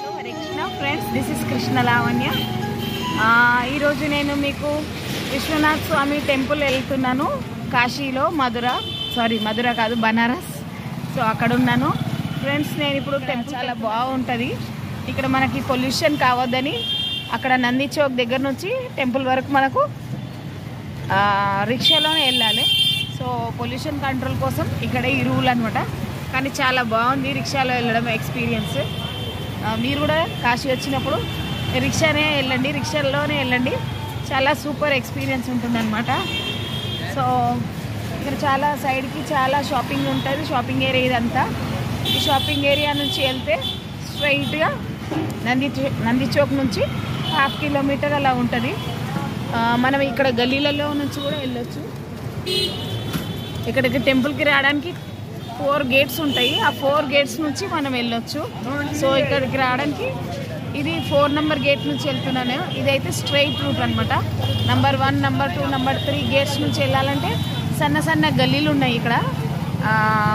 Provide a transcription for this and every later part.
Hare Krishna friends this is Krishna Lavanya ఆ, ఈరోజు నేను మీకు విశ్వనాథ్ స్వామి టెంపుల్ వెళ్తున్నాను కాశీలో మధుర సారీ మధుర కాదు బనారస్ సో అక్కడ ఉన్నాను ఫ్రెండ్స్ నేను ఇప్పుడు టెంపుల్ చాలా బాగుంటుంది ఇక్కడ మనకి పొల్యూషన్ కావద్దని అక్కడ నంది చౌక్ దగ్గర నుంచి టెంపుల్ వరకు మనకు ఆ, రిక్షాలోనే వెళ్ళాలి సో పొల్యూషన్ కంట్రోల్ కోసం ఇక్కడ ఈ రూల్ అనమాట కానీ చాలా బాగుంది రిక్షాలో వెళ్ళడం ఎక్స్పీరియన్స్ ఆ, మీరు కూడా కాశీ వచ్చినప్పుడు రిక్షానే వెళ్ళండి రిక్షాలోనే వెళ్ళండి చాలా సూపర్ ఎక్స్పీరియన్స్ ఉంటుందన్నమాట సో ఇక్కడ చాలా సైడ్కి చాలా షాపింగ్ ఉంటుంది షాపింగ్ ఏరియా ఇదంతా ఈ షాపింగ్ ఏరియా నుంచి వెళ్తే స్ట్రైట్గా నంది చౌ- నంది చౌక్ నుంచి హాఫ్ కిలోమీటర్ అలా ఉంటుంది ఆ, మనం ఇక్కడ గల్లీలలో నుంచి కూడా వెళ్ళొచ్చు ఇక్కడికి టెంపుల్కి రావడానికి ఫోర్ గేట్స్ ఉంటాయి ఆ ఫోర్ గేట్స్ నుంచి మనం వెళ్ళొచ్చు సో ఇక్కడికి రావడానికి ఇది ఫోర్ నెంబర్ గేట్ నుంచి వెళ్తున్నాను ఇదైతే స్ట్రైట్ రూట్ అనమాట number one number two number three gates నుంచి వెళ్ళాలంటే సన్న సన్న గల్లీలు ఉన్నాయి ఇక్కడ ఆ,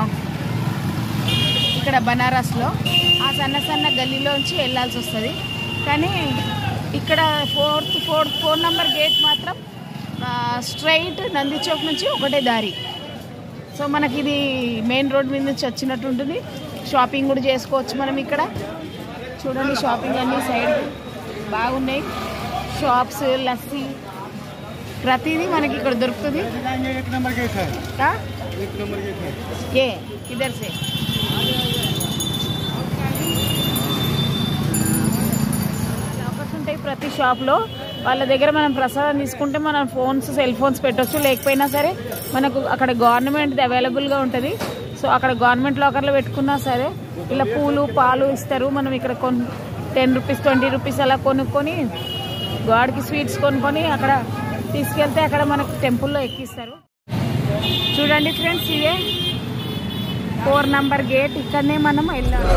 ఇక్కడ బనారస్లో ఆ సన్న సన్న గల్లీలోంచి వెళ్ళాల్సి వస్తుంది కానీ ఇక్కడ fourth fourth four number gate మాత్రం స్ట్రైట్ నంది చౌక్ నుంచి ఒకటే దారి సో మనకి ఇది మెయిన్ రోడ్ మీద నుంచి వచ్చినట్టు ఉంటుంది షాపింగ్ కూడా చేసుకోవచ్చు మనం ఇక్కడ చూడండి షాపింగ్ అన్ని సైడ్ బాగున్నాయి షాప్స్ లస్సీ ప్రతిదీ మనకి ఇక్కడ దొరుకుతుంది एक नंबर गेट है ఆ? एक नंबर गेट है ఏ ఇద్దరు సే ఆఫర్స్ ఉంటాయి ప్రతి షాప్లో వాళ్ళ దగ్గర మనం ప్రసాదం తీసుకుంటే మనం ఫోన్స్ సెల్ ఫోన్స్ పెట్టొచ్చు లేకపోయినా సరే మనకు అక్కడ గవర్నమెంట్ది అవైలబుల్గా ఉంటుంది సో అక్కడ గవర్నమెంట్ లాకర్లో పెట్టుకున్నా సరే ఇలా పూలు పాలు ఇస్తారు మనం ఇక్కడ కొన్ టెన్ రూపీస్ ట్వంటీ రూపీస్ అలా కొనుక్కొని గాడ్కి స్వీట్స్ కొనుక్కొని అక్కడ తీసుకెళ్తే అక్కడ మనకు టెంపుల్లో ఎక్కిస్తారు చూడండి ఫ్రెండ్స్ ఇదే ఫోర్ నంబర్ గేట్ ఇక్కడనే మనం వెళ్ళాలి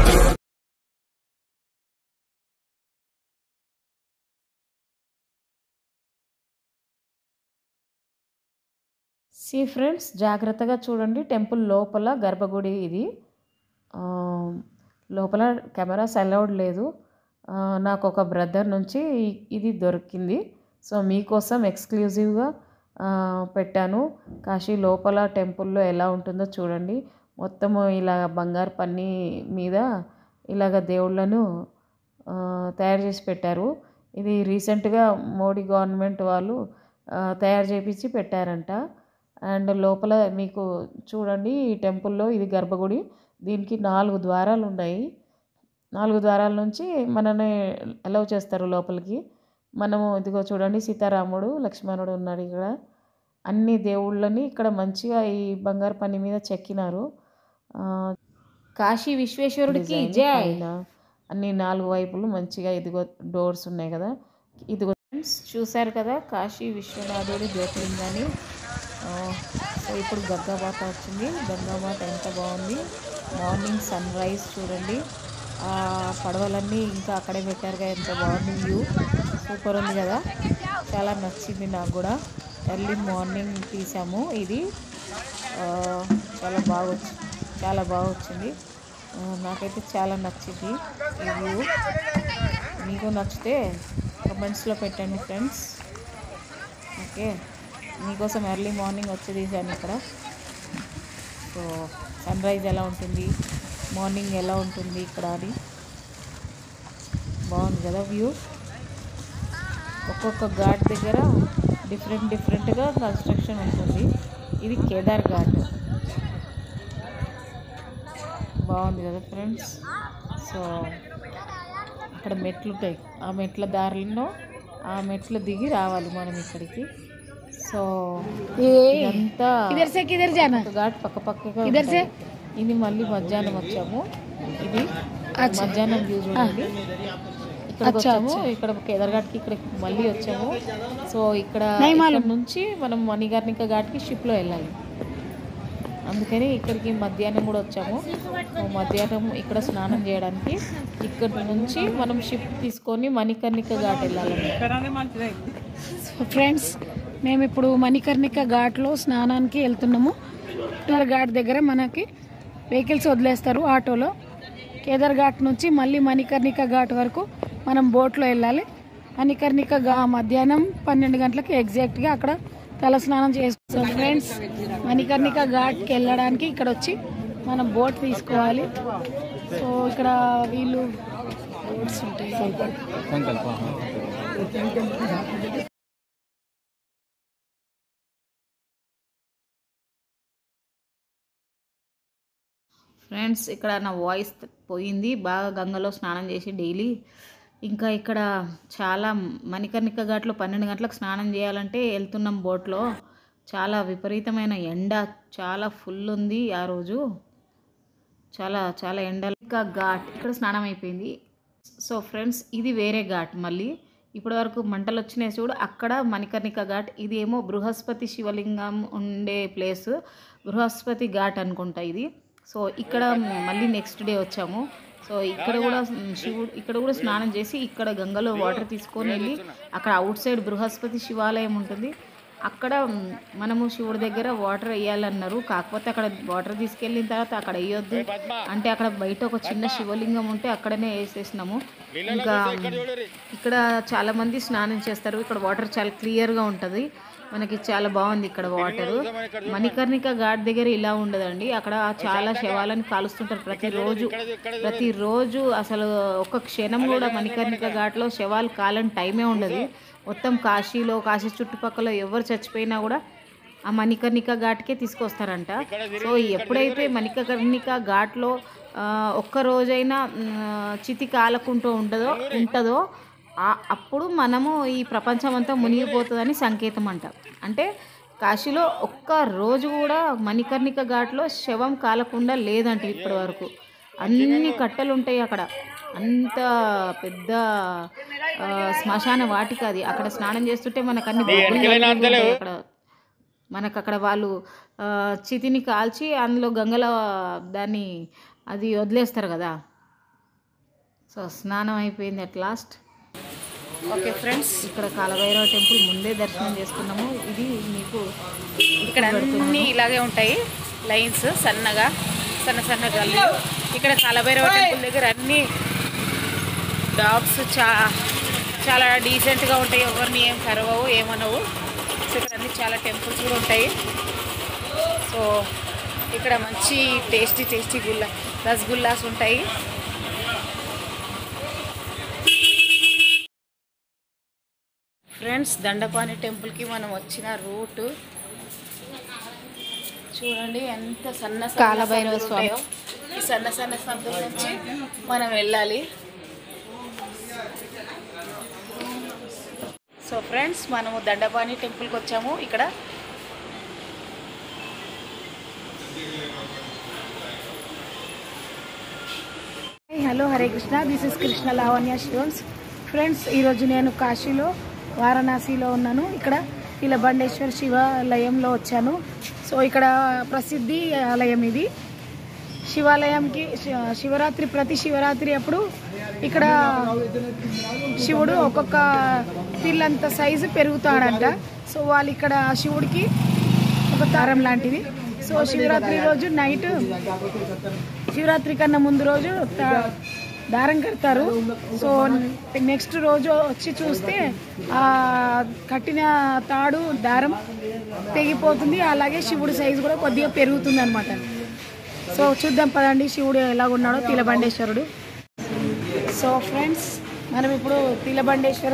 సి ఫ్రెండ్స్ జాగ్రత్తగా చూడండి టెంపుల్ లోపల గర్భగుడి ఇది ఆ, లోపల కెమెరాస్ అలౌడ్ లేదు ఆ, నాకు ఒక బ్రదర్ నుంచి ఇ- ఇది దొరికింది సో మీకోసం ఎక్స్క్లూజివ్గా ఆ, పెట్టాను కాశీ లోపల టెంపుల్లో ఎలా ఉంటుందో చూడండి మొత్తము ఇలా బంగారు పన్ని మీద ఇలాగ దేవుళ్ళను ఆ, తయారు చేసి పెట్టారు ఇది రీసెంట్గా మోడీ గవర్నమెంట్ వాళ్ళు ఆ, తయారు చేపించి పెట్టారంట అండ్ లోపల మీకు చూడండి ఈ టెంపుల్లో ఇది గర్భగుడి దీనికి నాలుగు ద్వారాలు ఉన్నాయి నాలుగు ద్వారాల నుంచి మనని అలౌ చేస్తారు లోపలికి మనము ఇదిగో చూడండి సీతారాముడు లక్ష్మణుడు ఉన్నాడు ఇక్కడ అన్ని దేవుళ్ళని ఇక్కడ మంచిగా ఈ బంగారు పని మీద చెక్కినారు ఆ, కాశీ విశ్వేశ్వరుడికి డిజైన్ జై పైన అన్ని నాలుగు వైపులు మంచిగా ఇదిగో డోర్స్ ఉన్నాయి కదా ఇదిగో ఫ్రెండ్స్ చూశారు కదా కాశీ విశ్వనాథుడి జ్యోతిలింగాన్ని ఆ, సో ఇప్పుడు గంగామాత వచ్చింది గంగామాత ఎంత బాగుంది మార్నింగ్ సన్ రైజ్ చూడండి ఆ పడవలన్నీ ఇంకా అక్కడే పెట్టారుగా ఎంత బాగుంది వ్యూ సూపర్ ఉంది కదా చాలా నచ్చింది నాకు కూడా ఎర్లీ మార్నింగ్ తీసాము ఇది ఆ, చాలా బాగా వచ్చి చాలా బాగా వచ్చింది ఆ, నాకైతే చాలా నచ్చింది ఈ వ్యూ మీకు నచ్చితే కమెంట్స్లో పెట్టండి ఫ్రెండ్స్ ఓకే మీకోసం ఎర్లీ మార్నింగ్ వచ్చి తీసాను ఇక్కడ సో సన్ రైజ్ ఎలా ఉంటుంది మార్నింగ్ ఎలా ఉంటుంది ఇక్కడ అది బాగుంది కదా వ్యూ ఒక్కొక్క ఘాట్ దగ్గర డిఫరెంట్ డిఫరెంట్గా కన్స్ట్రక్షన్ ఉంటుంది ఇది కేదార్ ఘాట్ బాగుంది కదా ఫ్రెండ్స్ సో అక్కడ మెట్లు ఉంటాయి ఆ మెట్ల దారిలో ఆ మెట్లు దిగి రావాలి మనం ఇక్కడికి సో ఇదంతా ఇద్దరు సే కిదర్ జానా ఒక ఘాట్ పక్క పక్కగా ఇద్దరు సే? ఉంటాయి. ఇది మళ్ళీ మధ్యాహ్నం వచ్చాము ఇది మధ్యాహ్నం వ్యూ చూడండి ఇక్కడ వచ్చాము ఇక్కడ కేదార్ఘాట్కి ఇక్కడ మళ్ళీ వచ్చాము సో ఇక్కడ ఇక్కడ నుంచి మనం మణిగార్నిక ఘాట్కి షిప్లో వెళ్ళాలి అందుకని ఇక్కడికి మధ్యాహ్నం కూడా వచ్చాము సో మధ్యాహ్నం ఇక్కడ స్నానం చేయడానికి ఇక్కడ నుంచి మనం షిప్ తీసుకొని మణికర్ణిక ఘాట్ వెళ్ళాలి ఫ్రెండ్స్ మేము ఇప్పుడు మణికర్ణిక ఘాట్లో స్నానానికి వెళ్తున్నాము ఘాట్ దగ్గర మనకి వెహికల్స్ వదిలేస్తారు ఆటోలో కేదార్ ఘాట్ నుంచి మళ్ళీ మణికర్ణిక ఘాట్ వరకు మనం బోట్లో వెళ్ళాలి మణికర్ణిక ఘా మధ్యాహ్నం పన్నెండు గంటలకు ఎగ్జాక్ట్గా అక్కడ తలస్నానం చేస్తాం ఫ్రెండ్స్ మణికర్ణిక ఘాట్కి వెళ్ళడానికి ఇక్కడ వచ్చి మనం బోట్ తీసుకోవాలి సో ఇక్కడ వీళ్ళు బోట్స్ ఉంటాయి ఫ్రెండ్స్ ఇక్కడ నా వాయిస్ పోయింది బాగా గంగలో స్నానం చేసి డైలీ ఇంకా ఇక్కడ చాలా మణికర్ణిక ఘాట్లో పన్నెండు గంటలకు స్నానం చేయాలంటే వెళ్తున్నాం బోట్లో చాలా విపరీతమైన ఎండ చాలా ఫుల్ ఉంది ఆ రోజు చాలా చాలా ఎండలు ఇంకా ఘాట్ ఇక్కడ స్నానం అయిపోయింది సో ఫ్రెండ్స్ ఇది వేరే ఘాట్ మళ్ళీ ఇప్పటి వరకు మంటలు వచ్చినాయి చూడు అక్కడ మణికర్ణిక ఘాట్ ఇది ఏమో బృహస్పతి శివలింగం ఉండే ప్లేస్ బృహస్పతి ఘాట్ అనుకుంటా ఇది సో ఇక్కడ మళ్ళీ నెక్స్ట్ డే వచ్చాము సో ఇక్కడ కూడా శివుడు ఇక్కడ కూడా స్నానం చేసి ఇక్కడ గంగలో వాటర్ తీసుకొని వెళ్ళి అక్కడ అవుట్ సైడ్ బృహస్పతి శివాలయం ఉంటుంది అక్కడ మ్, మనము శివుడి దగ్గర వాటర్ వేయాలన్నారు కాకపోతే అక్కడ వాటర్ తీసుకెళ్ళిన తర్వాత అక్కడ వేయొద్దు అంటే అక్కడ బయట ఒక చిన్న శివలింగం ఉంటే అక్కడనే వేసేసినాము ఇంకా మ్, ఇక్కడ చాలా మంది స్నానం చేస్తారు ఇక్కడ వాటర్ చాలా క్లియర్గా ఉంటుంది మనకి చాలా బాగుంది ఇక్కడ వాటర్ మణికర్ణిక ఘాట్ దగ్గర ఇలా ఉండదండి అక్కడ చాలా శవాలను కాలుస్తుంటారు ప్రతిరోజు ప్రతిరోజు అసలు ఒక్క క్షణం కూడా మణికర్ణిక ఘాట్లో శవాలు కాలని టైమే ఉండదు మొత్తం కాశీలో కాశీ చుట్టుపక్కల ఎవరు చచ్చిపోయినా కూడా ఆ మణికర్ణిక ఘాట్కే తీసుకొస్తారంట సో ఎప్పుడైతే మణికర్ణిక ఘాట్లో ఆ, ఒక్క రోజైనా మ్, చితి కాలకుంటూ ఉంటుందో ఉంటుందో ఆ- అప్పుడు మనము ఈ ప్రపంచం అంతా మునిగిపోతుందని సంకేతం అంట అంటే కాశీలో ఒక్క రోజు కూడా మణికర్ణిక ఘాట్లో శవం కాలకుండా లేదంట ఇప్పటి వరకు అన్ని కట్టెలు ఉంటాయి అక్కడ అంత పెద్ద ఆ, శ్మశాన వాటిక అది అక్కడ స్నానం చేస్తుంటే మనకు అన్ని బొగ్గులు ఉంటాయి అక్కడ మనకు అక్కడ వాళ్ళు ఆ, చితిని కాల్చి అందులో గంగల దాన్ని అది వదిలేస్తారు కదా సో స్నానం అయిపోయింది అట్ లాస్ట్ ఓకే ఫ్రెండ్స్ ఇక్కడ కాలభైరవ టెంపుల్ ముందే దర్శనం చేసుకున్నాము ఇది మీకు ఇక్కడ అన్నీ ఇలాగే ఉంటాయి లైన్స్ సన్నగా సన్న సన్న గల్లు ఇక్కడ కాలభైరవ టెంపుల్ దగ్గర అన్ని డాగ్స్ చా చాలా డీసెంట్గా ఉంటాయి ఎవరిని ఏం కరవవు ఏమనవు సో ఇక్కడ అన్ని చాలా టెంపుల్స్ కూడా ఉంటాయి సో ఇక్కడ మంచి టేస్టీ టేస్టీ గుల్లా రసగుల్లాస్ ఉంటాయి ఫ్రెండ్స్ దండపాణి టెంపుల్కి మనం వచ్చిన రూట్ చూడండి ఎంత సన్న సన్న కాలభైరవ సందులు స్వామి. ఉంటాయో. ఈ సన్న సన్న సందుల నుంచి మనం వెళ్ళాలి సో ఫ్రెండ్స్ మనము దండపాణి టెంపుల్కి వచ్చాము ఇక్కడ hello Hare Krishna this is Krishna Lavanya stones friends ఈరోజు నేను కాశీలో వారణాసిలో ఉన్నాను ఇక్కడ ఇలబండేశ్వర్ శివాలయంలో వచ్చాను సో ఇక్కడ ప్రసిద్ధి ఆలయం ఇది శివాలయంకి శి- శివరాత్రి ప్రతి శివరాత్రి అప్పుడు ఇక్కడ శివుడు ఒక్కొక్క పిల్లంత సైజు పెరుగుతాడంట సో వాళ్ళు ఇక్కడ శివుడికి ఒక దారం లాంటిది సో శివరాత్రి రోజు నైట్ శివరాత్రి కన్నా ముందు రోజు తా- దారం కడతారు సో నెక్స్ట్ రోజు వచ్చి చూస్తే ఆ కట్టిన తాడు దారం తెగిపోతుంది అలాగే శివుడి సైజు కూడా కొద్దిగా పెరుగుతుంది అనమాట సో చూద్దాం పదండి శివుడు ఎలాగున్నాడో తిలబండేశ్వరుడు సో ఫ్రెండ్స్ మనం ఇప్పుడు తిలబండేశ్వర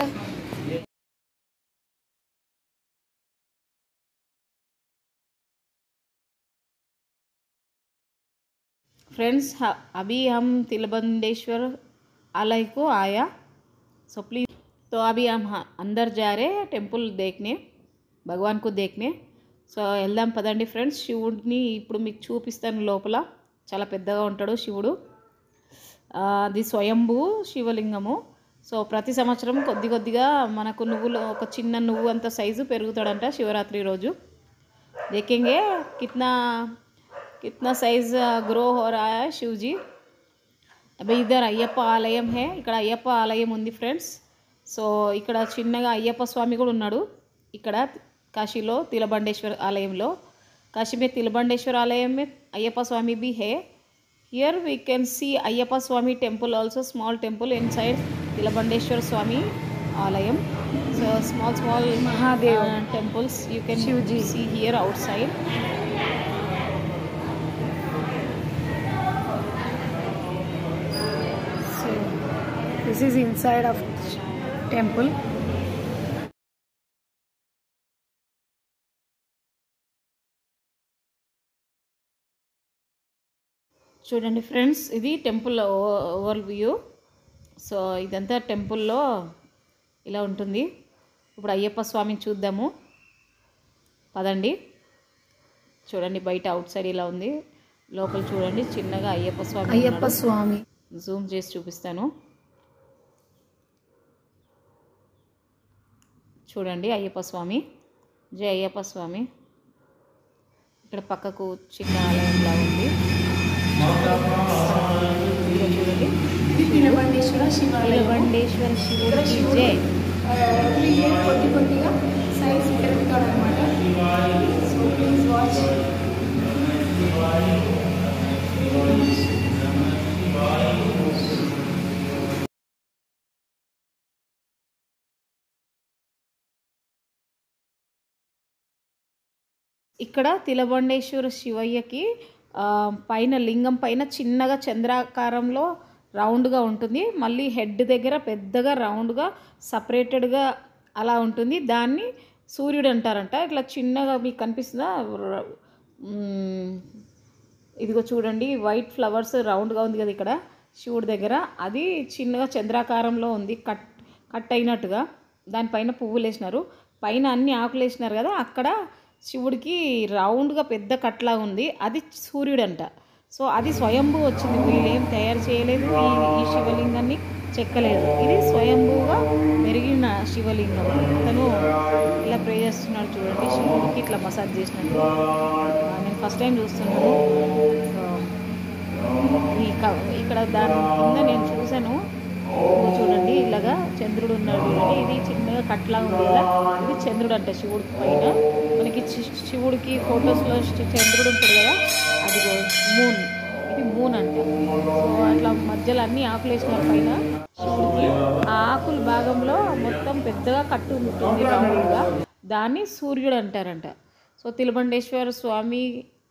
फ्रेंड्स ह- अभी हम तिलबंडेश्वर आलय को आया सो प्लीज तो अभी हम हाँ, अंदर जा रहे हैं टेंपल देखने భగవాన్ కు దేక్నే సో వెళ్దాం పదండి ఫ్రెండ్స్ శివుడిని ఇప్పుడు మీకు చూపిస్తాను లోపల చాలా పెద్దగా ఉంటాడు శివుడు ఆ, అది స్వయంభూ శివలింగము సో ప్రతి సంవత్సరం కొద్ది కొద్దిగా మనకు నువ్వులు ఒక చిన్న నువ్వు అంత సైజు పెరుగుతాడంట శివరాత్రి రోజు देखेंगे कितना कितना साइज ग्रो हो रहा है शिव जी అవి ఇద్దరు అయ్యప్ప ఆలయం హే ఇక్కడ అయ్యప్ప ఆలయం ఉంది ఫ్రెండ్స్ సో ఇక్కడ చిన్నగా అయ్యప్ప స్వామి కూడా ఉన్నాడు ఇక్కడ కాశీలో తిలబండేశ్వర్ ఆలయంలో కాశీ మే తిలబండేశ్వర్ ఆలయం మే అయ్యప్ప స్వామి బి hey here we can see Ayyappa Swami temple also small temple inside Tilabhandeshwara Swami ఆలయం so small small Mahadev. Temples you can Shivji. See here outside So this is inside of temple. చూడండి ఫ్రెండ్స్ ఇది టెంపుల్ ఓవర్ వ్యూ సో ఇదంతా టెంపుల్లో ఇలా ఉంటుంది ఇప్పుడు అయ్యప్ప స్వామిని చూద్దాము పదండి చూడండి బయట అవుట్ సైడ్ ఇలా ఉంది లోపల చూడండి చిన్నగా అయ్యప్ప స్వామి అయ్యప్ప ఉన్నాడు. స్వామి జూమ్ చేసి చూపిస్తాను చూడండి అయ్యప్ప స్వామి జై అయ్యప్ప స్వామి ఇక్కడ పక్కకు చిన్న ఆలయంలా ఉంది ఇదిగో చూడండి తిరుబండేశ్వర శివాలయం బండేశ్వర శివుడికి జై కొద్ది కొద్దిగా సైజ్ పెరుగుతాడు అనమాట సో ప్లీజ్ వాచ్ ఇక్కడ తిలబండేశ్వర శివయ్యకి ఆ, పైన లింగం పైన చిన్నగా చంద్రాకారంలో రౌండ్గా ఉంటుంది మళ్ళీ హెడ్ దగ్గర పెద్దగా రౌండ్గా సపరేటెడ్గా అలా ఉంటుంది దాన్ని సూర్యుడు అంటారంట ఇట్లా చిన్నగా మీకు కనిపిస్తుందా ర- మ్మ్, ఇదిగో చూడండి వైట్ ఫ్లవర్స్ రౌండ్గా ఉంది కదా ఇక్కడ శివుడి దగ్గర అది చిన్నగా చంద్రాకారంలో ఉంది కట్ కట్ అయినట్టుగా దానిపైన పువ్వులు వేసినారు పైన అన్ని ఆకులు వేసినారు కదా అక్కడ శివుడికి రౌండ్గా పెద్ద కట్లా ఉంది అది సూర్యుడంట సో అది స్వయంభూ వచ్చింది వీళ్ళేం తయారు చేయలేదు ఈ ఈ శివలింగాన్ని చెక్కలేదు ఇది స్వయంభూగా పెరిగిన శివలింగం అతను ఇలా ప్రే చేస్తున్నాడు చూడండి శివుడికి ఇట్లా మసాజ్ చేసినట్టు ఆ, నేను ఫస్ట్ టైం చూస్తున్నాను సో ఈ క- ఇక్కడ దాని కింద నేను చూశాను ఇదిగో చూడండి ఇలాగా చంద్రుడు ఉన్నాడు చూడండి ఇది చిన్నగా కట్లా ఉంది కదా ఇది చంద్రుడు అంట శివుడి పైన మనకి శి- శివుడికి ఫొటోస్లో చంద్రుడు ఉంటాడు కదా అదిగో మూన్ ఇది మూన్ అంట సో అట్లా మధ్యలో అన్ని ఆకులు వేసినారు పైన శివుడికి ఆ ఆకుల భాగంలో మొత్తం పెద్దగా కట్టు ఉంటుంది రౌండ్గా దాన్ని సూర్యుడు అంటారంట సో తిలబండేశ్వర స్వామి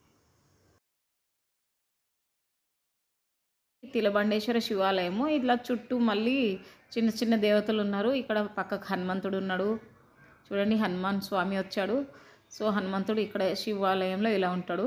తిలబండేశ్వర శివాలయము ఇట్లా చుట్టూ మళ్ళీ చిన్న చిన్న దేవతలు ఉన్నారు ఇక్కడ పక్కకు హనుమంతుడు ఉన్నాడు చూడండి హనుమాన్ స్వామి వచ్చాడు సో హనుమంతుడు ఇక్కడ శివాలయంలో ఇలా ఉంటాడు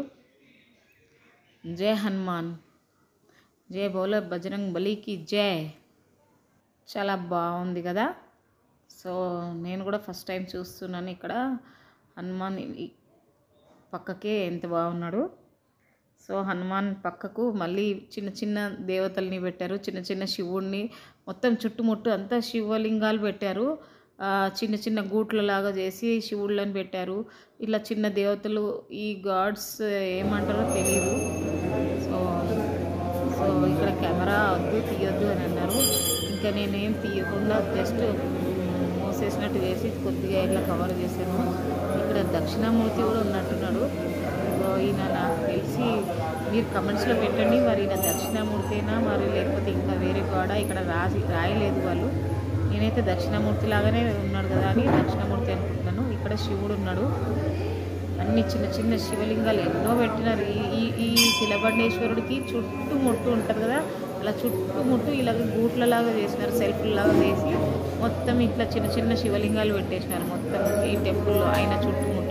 జై హనుమాన్ జై బోలో బజరంగ్ బలికి జై చాలా బాగుంది కదా సో నేను కూడా ఫస్ట్ టైం చూస్తున్నాను ఇక్కడ హనుమాన్ ఈ పక్కకే ఎంత బాగున్నాడు సో హనుమాన్ పక్కకు మళ్ళీ చిన్న చిన్న దేవతల్ని పెట్టారు చిన్న చిన్న శివుడిని మొత్తం చుట్టుముట్టు అంతా శివలింగాలు పెట్టారు ఆ, చిన్న చిన్న గూట్లలాగా చేసి శివుళ్ళని పెట్టారు ఇట్లా చిన్న దేవతలు ఈ గాడ్స్ ఏమంటారో తెలియదు సో సో ఇక్కడ కెమెరా వద్దు తీయొద్దు అని అన్నారు ఇంకా నేనేం తీయకుండా జస్ట్ మూసేసినట్టు చేసి కొద్దిగా ఇట్లా కవర్ చేశాను ఇక్కడ దక్షిణామూర్తి కూడా ఉన్నట్టున్నాడు సో ఈయన నాకు తెలిసి మీరు కమెంట్స్లో పెట్టండి మరి ఈయన దక్షిణామూర్తేనా మరి లేకపోతే ఇంకా వేరే కాడ ఇక్కడ రాసి రాయలేదు వాళ్ళు నేనైతే దక్షిణామూర్తి లాగానే ఉన్నాడు కదా అని దక్షిణామూర్తి అనుకుంటున్నాను ఇక్కడ శివుడు ఉన్నాడు అన్ని చిన్న చిన్న శివలింగాలు ఎన్నో పెట్టినారు ఈ ఈ ఈ శిలబండేశ్వరుడికి చుట్టుముట్టు ఉంటుంది కదా అలా చుట్టుముట్టు ఇలాగ గూట్లలాగా చేసినారు సెల్ఫ్లాగా వేసి మొత్తం ఇట్లా చిన్న చిన్న శివలింగాలు పెట్టేసినారు మొత్తం ఈ టెంపుల్లో ఆయన చుట్టుముట్టు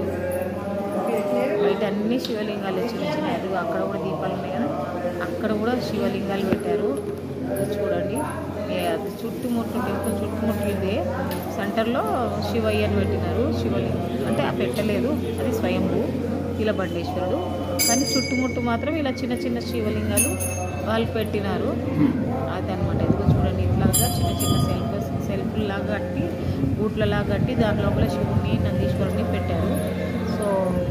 బయట అన్ని శివలింగాలు చిన్న చిన్న ఎదుగు అక్కడ కూడా దీపాలు ఉన్నాయి కదా అక్కడ కూడా శివలింగాలు పెట్టారు ఇది చూడండి ఏ అది చుట్టుముట్టు టెంపుల్ చుట్టుముట్టు ఇదే సెంటర్లో శివయ్య అని పెట్టినారు శివలింగం అంటే ఆ పెట్టలేదు అది స్వయంభూ బండేశ్వరుడు కానీ చుట్టుముట్టు మాత్రం ఇలా చిన్న చిన్న శివలింగాలు వాళ్ళు పెట్టినారు అదనమాట ఇదిగో చూడండి ఇట్లాగా చిన్న చిన్న సెల్ఫ్ సెల్ఫ్ లాగా కట్టి గూట్లలాగా కట్టి దాని లోపల శివుని నందీశ్వరుని పెట్టారు సో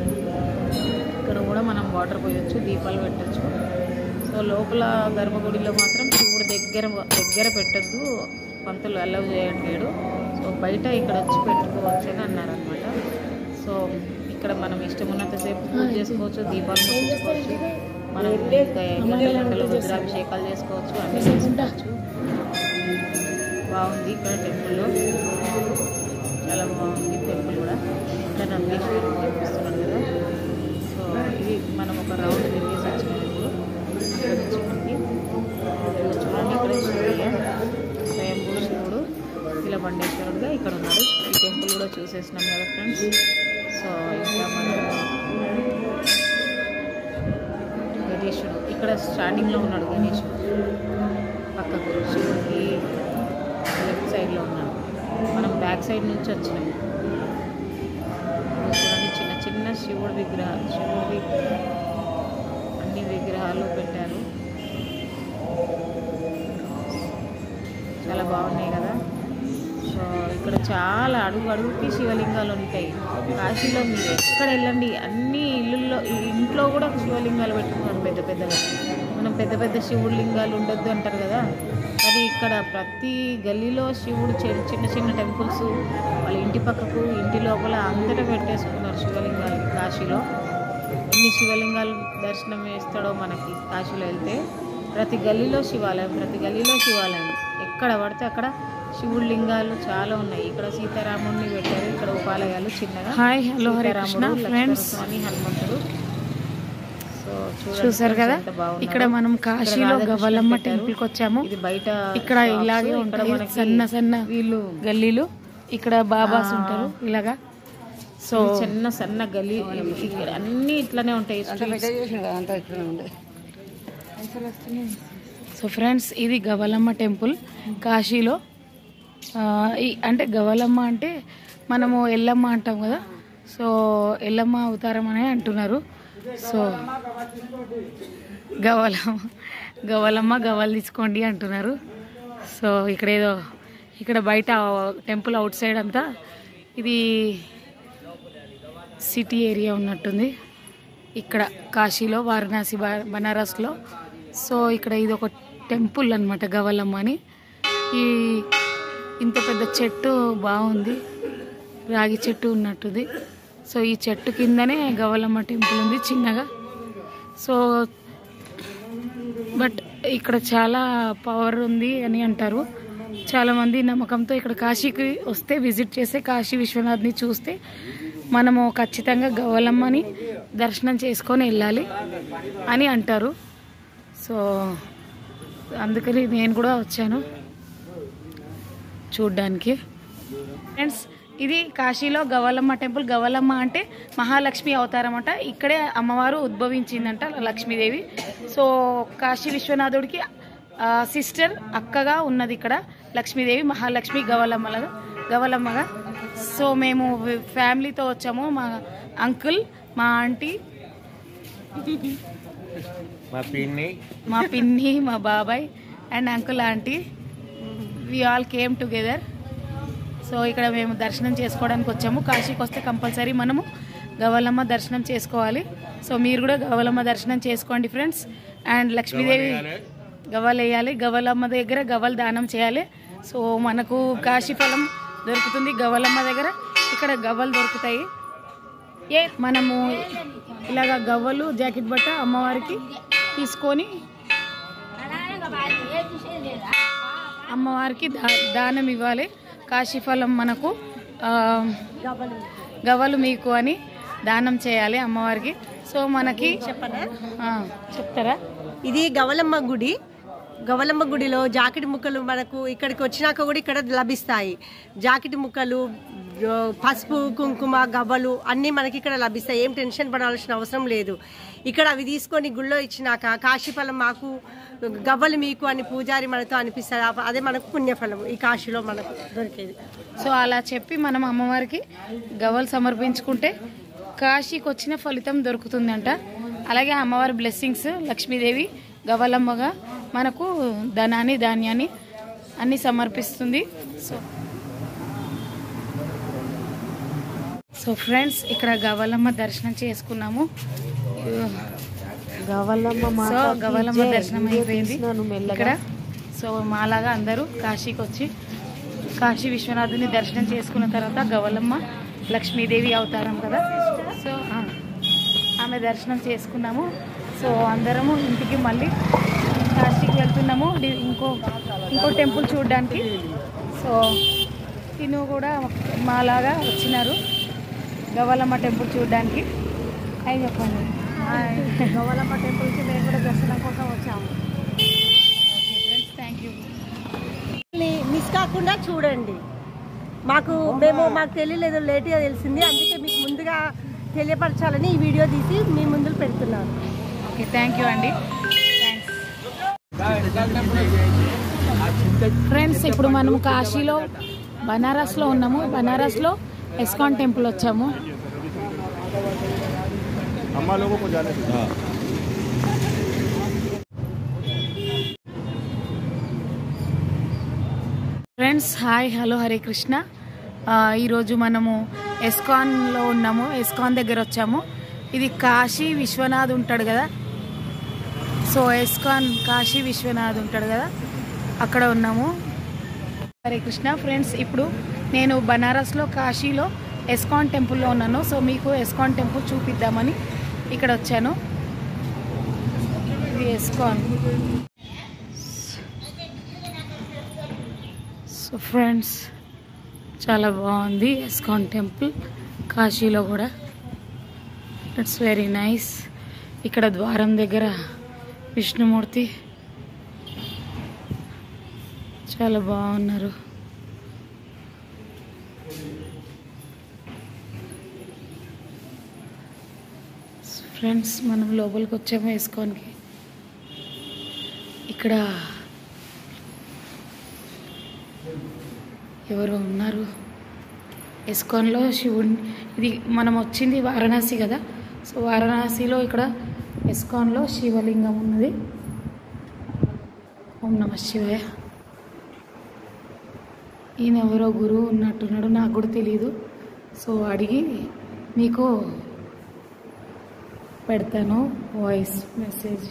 ఇక్కడ కూడా మనం వాటర్ పోయొచ్చు దీపాలు పెట్టచ్చు సో లోపల గర్భగుడిలో మాత్రం శివుడు దగ్గర దగ్గర పెట్టద్దు పంతులు అలవ్ చేయట్లేడు సో బయట ఇక్కడ వచ్చి పెట్టుకోవచ్చు అని అన్నారనమాట సో ఇక్కడ మనం ఇష్టం ఉన్నంతసేపు పూజ చేసుకోవచ్చు దీపాలు ముట్టించుకోవచ్చు మనం ఇంకా గంటల గంటలు రుద్రాభిషేకాలు చేసుకోవచ్చు అన్నీ చేసుకోవచ్చు బాగుంది ఇక్కడ టెంపుల్లో చాలా బాగుంది టెంపుల్ కూడా ఇక్కడ నందీశ్వరుడు కనిపిస్తున్నాడు కదా సో ఇది మనం ఒక రౌండ్ తిరిగేసి వచ్చినప్పుడు ఇక్కడ నుంచి మనకి ఇదిగో చూడండి ఇక్కడ శివయ్య స్వయంభూ శివుడు ఇలా బండేశ్వరుడుగా ఇక్కడ ఉన్నాడు ఈ టెంపుల్ కూడా చూసేసినాం కదా ఫ్రెండ్స్ సో ఇంకా మనం గణేశుడు ఇక్కడ స్టార్టింగ్లో ఉన్నాడు గణేశుడు పక్కకు శివుడికి లెఫ్ట్ సైడ్లో ఉన్నాడు మనం బ్యాక్ సైడ్ నుంచి వచ్చినాం ఇక్కడ చూడండి చిన్న చిన్న శివుడి విగ్రహ శివుడి అన్ని విగ్రహాలు పెట్టారు చాలా బాగున్నాయి కదా సో ఇక్కడ చాలా అడుగు అడుగుకి శివలింగాలు ఉంటాయి కాశీలో మీరు ఎక్కడ వెళ్ళండి అన్ని ఇల్లుల్లో ఈ ఇంట్లో కూడా శివలింగాలు పెట్టుకున్నారు పెద్ద పెద్దగా మనం పెద్ద పెద్ద శివుడి లింగాలు ఉండొద్దు అంటారు కదా కానీ ఇక్కడ ప్రతి గల్లీలో శివుడు చి- చిన్న చిన్న టెంపుల్స్ వాళ్ళ ఇంటి పక్కకు ఇంటి లోపల అంతటా పెట్టేసుకున్నారు శివలింగాలు కాశీలో ఎన్ని శివలింగాలు దర్శనం వేస్తాడో మనకి కాశీలో వెళ్తే ప్రతి గల్లీలో శివాలయం ప్రతి గల్లీలో శివాలయం ఎక్కడ పడితే అక్కడ శివుడి లింగాలు చాలా ఉన్నాయి ఇక్కడ సీతారాముడిని పెట్టారు ఇక్కడ ఉపాలయాలు చిన్నగా హాయ్ హలో హరే కృష్ణ సీతారాముడు, ఫ్రెండ్స్ లక్ష్మణస్వామి హనుమంతుడు సో చూడండి చూసారు friends కదా ఎంత బాగున్నారో. ఇక్కడ మనం కాశీలో రాధాకృష్ణ గవలమ్మ పెట్టారు. టెంపుల్ కి వచ్చాము ఇది బయట ఇక్కడ shops. ఇలాగే ఇక్కడ ఉంటాయి మనకి సన్న సన్న వీళ్ళు గల్లీలు ఇక్కడ బాబాస్ ఆ. ఉంటారు ఇలాగా సో ఇది చిన్న సన్న గల్లీ ఇక్కడ అన్ని ఇట్లానే ఉంటాయి streets. సో ఫ్రెండ్స్ ఇది గవలమ్మ టెంపుల్ కాశీలో ఆ, ఈ అంటే గవలమ్మ అంటే మనము ఎల్లమ్మ అంటాం కదా సో ఎల్లమ్మ అవతారం అనే అంటున్నారు సో గవలమ్మ గవలమ్మ గవలు తీసుకోండి అంటున్నారు సో ఇక్కడ ఏదో ఇక్కడ బయట టెంపుల్ అవుట్ సైడ్ అంతా ఇది సిటీ ఏరియా ఉన్నట్టుంది ఇక్కడ కాశీలో వారణాసి బా- బనారస్లో సో ఇక్కడ ఇది ఒక టెంపుల్ అనమాట గవలమ్మ అని ఈ ఇంత పెద్ద చెట్టు బాగుంది రాగి చెట్టు ఉన్నట్టుంది సో ఈ చెట్టు కిందనే గవలమ్మ టెంపుల్ ఉంది చిన్నగా సో బట్ ఇక్కడ చాలా పవర్ ఉంది అని అంటారు చాలామంది నమ్మకంతో ఇక్కడ కాశీకి వస్తే విజిట్ చేస్తే కాశీ విశ్వనాథ్ని చూస్తే మనము ఖచ్చితంగా గవలమ్మని దర్శనం చేసుకొని వెళ్ళాలి అని అంటారు సో అందుకని నేను కూడా వచ్చాను చూడ్డానికి ఫ్రెండ్స్ ఇది కాశీలో గవలమ్మ టెంపుల్ గవలమ్మ అంటే మహాలక్ష్మి అవతారం అంట ఇక్కడే అమ్మవారు ఉద్భవించిందంట లక్ష్మీదేవి సో కాశీ విశ్వనాథుడికి సిస్టర్ అక్కగా ఉన్నది ఇక్కడ లక్ష్మీదేవి మహాలక్ష్మి గవలమ్మలాగా గవలమ్మగా సో మేము ఫ్యామిలీతో వచ్చాము మా అంకుల్ మా ఆంటీ మా పిన్ని మా పిన్ని మా బాబాయ్ and uncle aunty we all came together so ఇక్కడ మేము దర్శనం చేసుకోవడానికి వచ్చాము కాశీకి వస్తే కంపల్సరీ మనము గవలమ్మ దర్శనం చేసుకోవాలి సో మీరు కూడా గవలమ్మ దర్శనం చేసుకోండి ఫ్రెండ్స్ అండ్ లక్ష్మీదేవి గవ్వలు వేయాలి గవలమ్మ దగ్గర గవ్వలు దానం చేయాలి సో మనకు కాశీ ఫలం దొరుకుతుంది గవలమ్మ దగ్గర ఇక్కడ గవ్వలు దొరుకుతాయి ఏ మనము ఇలాగ గవ్వలు జాకెట్ బట్ట అమ్మవారికి తీసుకొని అమ్మవారికి దా- దానం ఇవ్వాలి కాశీఫలం మనకు ఆ, గవ్వలు మీకు అని దానం చేయాలి అమ్మవారికి సో మనకి చెప్పనా ఆ, చెప్తారా ఇది గవలమ్మ గుడి గవలమ్మ గుడిలో జాకెట్ ముక్కలు మనకు ఇక్కడికి వచ్చినాక కూడా ఇక్కడ లభిస్తాయి జాకెట్ ముక్కలు ఆ, పసుపు కుంకుమ గవ్వలు అన్నీ మనకి ఇక్కడ లభిస్తాయి ఏం టెన్షన్ పడాల్సిన అవసరం లేదు ఇక్కడ అవి తీసుకొని గుళ్ళో ఇచ్చినాక కాశీఫలం మాకు గవ్వలు మీకు అని పూజారి మనతో అనిపిస్తారు ఆ- అదే మనకు పుణ్యఫలం ఈ కాశీలో మనకు దొరికేది సో అలా చెప్పి మనం అమ్మవారికి గవ్వలు సమర్పించుకుంటే కాశీకి వచ్చిన ఫలితం దొరుకుతుందంట అలాగే అమ్మవారి బ్లెస్సింగ్స్ లక్ష్మీదేవి గవ్వలమ్మగా మనకు ధనాన్ని ధాన్యాన్ని అన్ని సమర్పిస్తుంది సో సో ఫ్రెండ్స్ ఇక్కడ గవ్వలమ్మ దర్శనం చేసుకున్నాము సో గవ్వలమ్మ దర్శనం అయిపోయింది ఇక్కడ సో మాలాగా అందరూ కాశీకి వచ్చి కాశీ విశ్వనాథుని దర్శనం చేసుకున్న తర్వాత గవలమ్మ లక్ష్మీదేవి అవతారం కదా సో ఆ, ఆమె దర్శనం చేసుకున్నాము సో అందరము ఇంటికి మళ్ళీ కాశీకి వెళ్తున్నాము డి- ఇంకో ఇంకో టెంపుల్ చూడడానికి సో తిను కూడా మాలాగా వచ్చినారు గవ్వలమ్మ టెంపుల్ చూడడానికి అయి చెప్పండి గోవాలమ్మ టెంపుల్కి మేము కూడా దర్శనం కోసం వచ్చాము okay friends thank you miss కాకుండా చూడండి మాకు మేము మాకు తెలియలేదు లేట్గా తెలిసింది అందుకే మీకు ముందుగా తెలియపరచాలని ఈ వీడియో తీసి మీ ముందు పెడుతున్నాను ఓకే థ్యాంక్ యూ అండి ఫ్రెండ్స్ ఇప్పుడు మనం కాశీలో బనారస్లో ఉన్నాము బనారస్లో ఎస్కాన్ టెంపుల్ వచ్చాము अम्मा लोगों को जाने दो friends hi hello Hare Krishna ఆ, ఈరోజు మనము ఎస్కాన్లో ఉన్నాము ఎస్కాన్ దగ్గర వచ్చాము ఇది కాశీ విశ్వనాథ్ ఉంటాడు కదా సో ఎస్కాన్ కాశీ విశ్వనాథ్ ఉంటాడు కదా అక్కడ ఉన్నాము హరే కృష్ణ ఫ్రెండ్స్ ఇప్పుడు నేను బనారస్లో కాశీలో ఎస్కాన్ టెంపుల్లో ఉన్నాను సో మీకు ఎస్కాన్ టెంపుల్ చూపిద్దామని ఇక్కడ వచ్చాను ఇది ఎస్కాన్ సో ఫ్రెండ్స్ చాలా బాగుంది ఎస్కాన్ టెంపుల్ కాశీలో కూడా ఇట్స్ వెరీ నైస్ ఇక్కడ ద్వారం దగ్గర విష్ణుమూర్తి చాలా బాగున్నారు ఫ్రెండ్స్ మనం లోపలికి వచ్చాము ఎస్కాన్కి ఇక్కడ ఎవరో ఉన్నారు ఎస్కాన్లో శివుడిని ఇది మనం వచ్చింది వారణాసి కదా సో వారణాసిలో ఇక్కడ ఎస్కాన్లో శివలింగం ఉన్నది ఓం నమ శివాయ ఈయన ఎవరో గురువు ఉన్నట్టున్నాడు నాకు కూడా తెలియదు సో అడిగి మీకు పెడతాను వాయిస్ మెసేజ్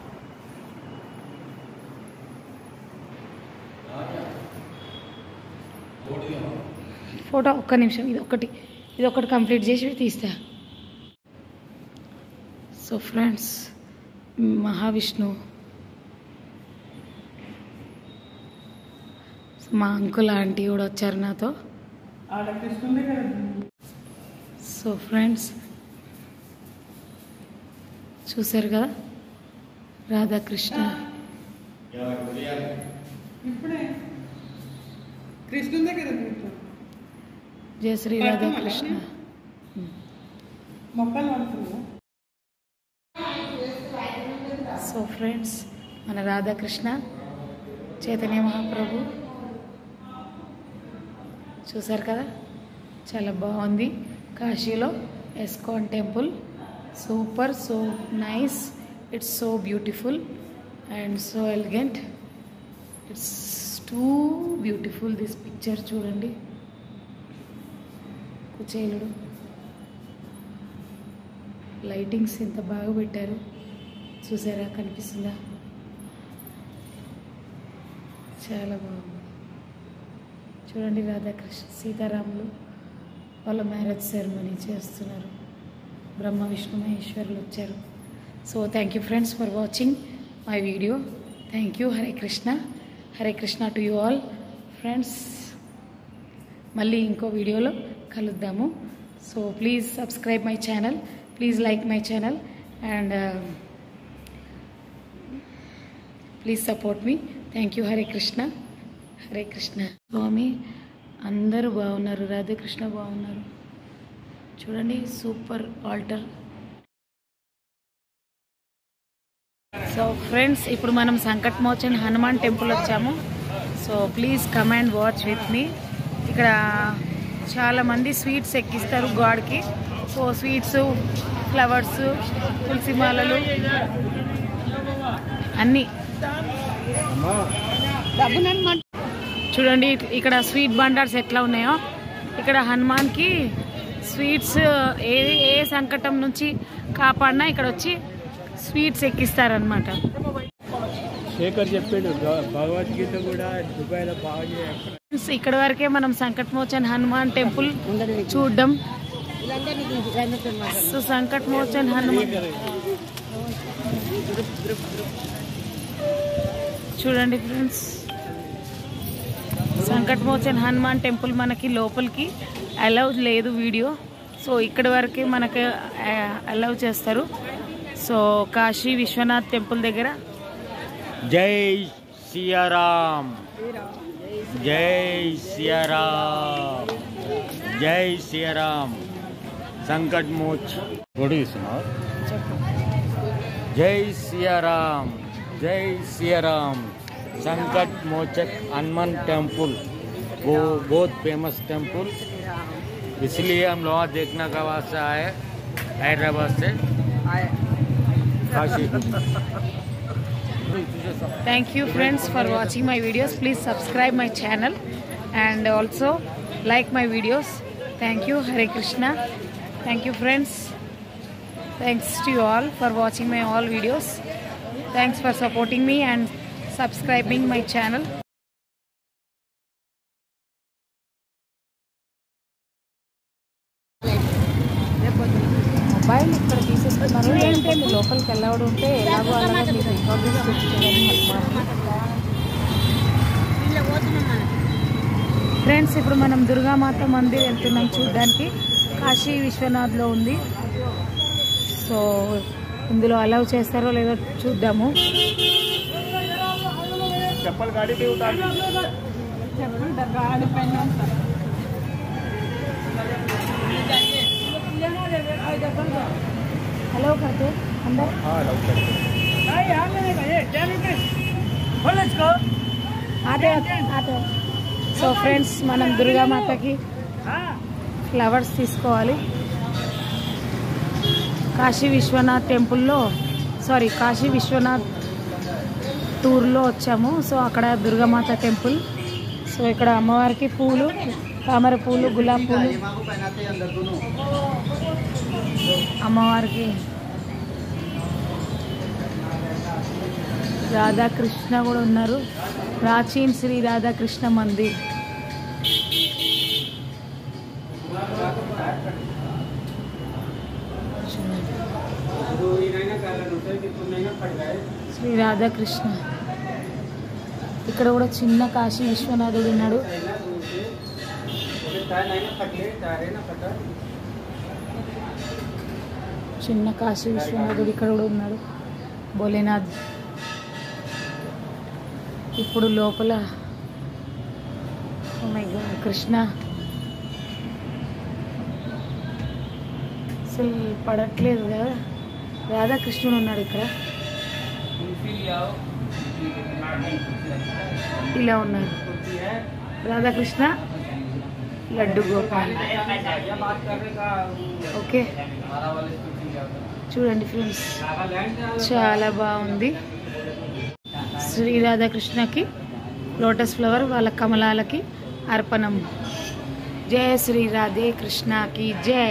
ఫోటో ఒక్క నిమిషం ఇది ఒకటి ఇది ఒకటి కంప్లీట్ చేసి తీస్తా సో ఫ్రెండ్స్ మహావిష్ణు మా అంకుల్ ఆంటీ కూడా వచ్చారు నాతో సో ఫ్రెండ్స్ చూసారు కదా రాధాకృష్ణ కృష్ణుని దగ్గర జయ శ్రీ రాధాకృష్ణ మొక్కలు పడుతున్నావు సో ఫ్రెండ్స్ మన రాధాకృష్ణ చైతన్య మహాప్రభు చూసారు కదా చాలా బాగుంది కాశీలో ISKCON temple super so nice it's so beautiful and so elegant it's too beautiful this picture చూడండి కుచేలుడు లైటింగ్స్ ఎంత బాగా పెట్టారు చూసారా కనిపిస్తుందా చాలా బాగుంది చూడండి రాధాకృష్ణ సీతారాములు వాళ్ళ మ్యారేజ్ సెరమనీ చేస్తున్నారు బ్రహ్మ విష్ణు మహేశ్వరులు వచ్చారు so thank you friends for watching my video thank you Hare Krishna Hare Krishna to you all friends మళ్ళీ ఇంకో వీడియోలో కలుద్దాము so please subscribe my channel please like my channel and please support మీ థ్యాంక్ యూ హరే కృష్ణ హరే కృష్ణ స్వామి అందరూ బాగున్నారు రాధాకృష్ణ బాగున్నారు చూడండి సూపర్ ఆల్టర్ సో ఫ్రెండ్స్ ఇప్పుడు మనం సంకట్ మోచన్ హనుమాన్ టెంపుల్ వచ్చాము so please come and watch with me ఇక్కడ చాలా మంది స్వీట్స్ ఎక్కిస్తారు గాడ్కి సో స్వీట్స్ ఫ్లవర్స్ తులసి మాలలు అన్నీ చూడండి ఇక్కడ స్వీట్ బండార్స్ ఎట్లా ఉన్నాయో ఇక్కడ హనుమాన్కి స్వీట్స్ ఏ ఏ సంకటం నుంచి కాపాడినా ఇక్కడ వచ్చి స్వీట్స్ ఎక్కిస్తారనమాట శేఖర్ చెప్పాడు భ- భగవద్గీత కూడా దుబాయ్లో బాగా చేయాలి ఇక్కడ వరకే మనం సంకట్ మోచన్ హనుమాన్ టెంపుల్ చూడడం so Sankat Mochan Hanuman group group group చూడండి ఫ్రెండ్స్ సంకట్ మోచన్ హనుమాన్ టెంపుల్ మనకి లోపలికి అలౌ లేదు వీడియో సో ఇక్కడి వరకే మనకి అలౌ చేస్తారు సో కాశీ విశ్వనాథ్ టెంపుల్ దగ్గర జై సియారాం జై సియారాం జై సియారాం సంకట్ మోచ్ పొడిగిస్తున్నావు జై సియారాం జై సియారాम संकट मोचक हनुमान टेम्पल वो बहुत फेमस टेम्पल इसलिए हम लोग देखने का वास्ते आए हैदराबाद से Kashi Thank you friends for watching my videos. Please subscribe my channel and also like my videos. Thank you. Hare Krishna. Thank you friends. Thanks to you all for watching my all videos. Thanks for supporting me and subscribing my channel. Mobile ఇక్కడ తీసేస్తున్నారు లేదంటే మీ లోపలికి వెళ్ళవడం ఉంటే ఎలాగో అలాగా మీకు recordings తెచ్చుకోవడానికి friends ఇప్పుడు మనం దుర్గామాత మందిర్ వెళ్తున్నాం చూడడానికి కాశీ విశ్వనాథ్లో ఉంది సో ఇందులో అలౌ చేస్తారో లేదో చూద్దాము चप्पल गाड़ी पे उतार హలో करते अंदर हाँ लौट करके ఆటే ఆటే సో ఫ్రెండ్స్ మనం దుర్గామాతకి ఫ్లవర్స్ తీసుకోవాలి కాశీ విశ్వనాథ్ టెంపుల్లో సారీ కాశీ విశ్వనాథ్ టూర్లో వచ్చాము సో అక్కడ దుర్గామాత టెంపుల్ సో ఇక్కడ అమ్మవారికి పూలు తామర పూలు గులాబీ పూలు అమ్మవారికి రాధాకృష్ణ కూడా ఉన్నారు ప్రాచీన్ శ్రీ రాధాకృష్ణ మందిర్ శ్రీ రాధాకృష్ణ ఇక్కడ కూడా చిన్న కాశీ విశ్వనాథుడు ఉన్నాడు చిన్న కాశీ విశ్వనాథుడు ఇక్కడ కూడా ఉన్నాడు భోలేనాథ్ ఇప్పుడు లోపల oh my God, కృష్ణ అసలు పడట్లేదు కదా రాధాకృష్ణుడు ఉన్నాడు ఇక్కడ ఇలా ఉన్నారు రాధాకృష్ణ లడ్డు గోపాల్ ఓకే చూడండి ఫ్రెండ్స్ చాలా బాగుంది శ్రీ రాధాకృష్ణకి లోటస్ ఫ్లవర్ వాళ్ళ కమలాలకి అర్పణం జయ శ్రీ రాధే కృష్ణకి జయ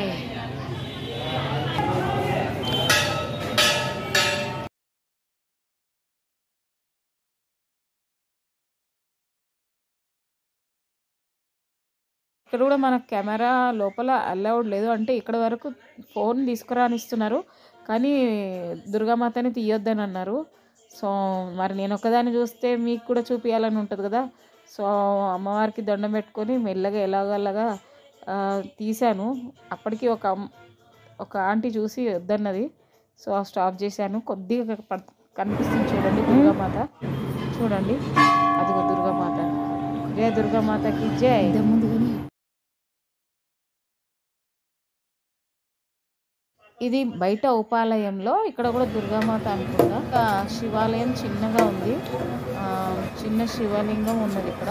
ఇక్కడ కూడా మన కెమెరా లోపల అలౌడ్ లేదు అంటే ఇక్కడ వరకు ఫోన్ తీసుకురానిస్తున్నారు కానీ దుర్గామాతని తీయొద్దని అన్నారు సో మరి నేను ఒకదాన్ని చూస్తే మీకు కూడా చూపించాలని ఉంటుంది కదా సో అమ్మవారికి దండం పెట్టుకొని మెల్లగా ఎలాగలాగా ఆ, తీశాను అప్పటికి ఒక అమ్- ఒక ఆంటీ చూసి వద్దన్నది సో స్టాప్ చేశాను కొద్దిగా పడ్- కనిపిస్తుంది చూడండి దుర్గామాత చూడండి అదిగో దుర్గామాత జయ దుర్గామాతకి జయ ముందుగానే ఇది బయట ఉపాలయంలో ఇక్కడ కూడా దుర్గామాత అనుకుంటా ఇంకా శివాలయం చిన్నగా ఉంది ఆ, చిన్న శివలింగం ఉన్నది ఇక్కడ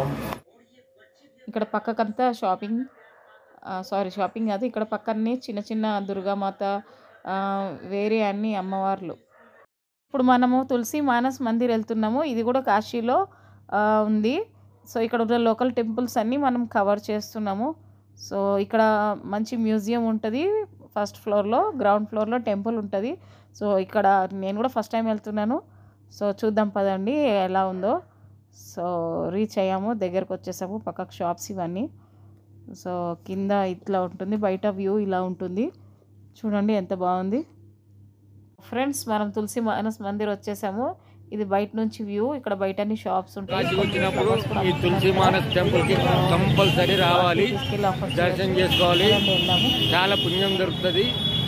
ఇక్కడ పక్కకంతా షాపింగ్ సారీ షాపింగ్ కాదు ఇక్కడ పక్కనే చిన్న చిన్న దుర్గామాత ఆ, వేరే అన్ని అమ్మవార్లు ఇప్పుడు మనము తులసి మానస్ మందిర్ వెళ్తున్నాము ఇది కూడా కాశీలో ఆ, ఉంది సో ఇక్కడ ఉన్న లోకల్ టెంపుల్స్ అన్నీ మనం కవర్ చేస్తున్నాము సో ఇక్కడ మంచి మ్యూజియం ఉంటుంది ఫస్ట్ ఫ్లోర్లో గ్రౌండ్ ఫ్లోర్లో టెంపుల్ ఉంటుంది సో ఇక్కడ నేను కూడా ఫస్ట్ టైం వెళ్తున్నాను సో చూద్దాం పదండి ఎలా ఉందో సో రీచ్ అయ్యాము దగ్గరకు వచ్చేసాము పక్కకు షాప్స్ ఇవన్నీ సో కింద ఇట్లా ఉంటుంది బయట వ్యూ ఇలా ఉంటుంది చూడండి ఎంత బాగుంది ఫ్రెండ్స్ మనం తులసి మానస్ మందిర్ వచ్చేసాము ఇది బయట నుంచి వ్యూ ఇక్కడ బయట అన్ని షాప్స్ ఉంటాయి కాశీ వచ్చినప్పుడు ఈ తులసి మానస్ టెంపుల్ కి కంపల్సరీ రావాలి తీసుకెళ్ళి offers దర్శనం చేసుకోవాలి చూడండి, వెళ్దాము చాలా పుణ్యం దొరుకుతుంది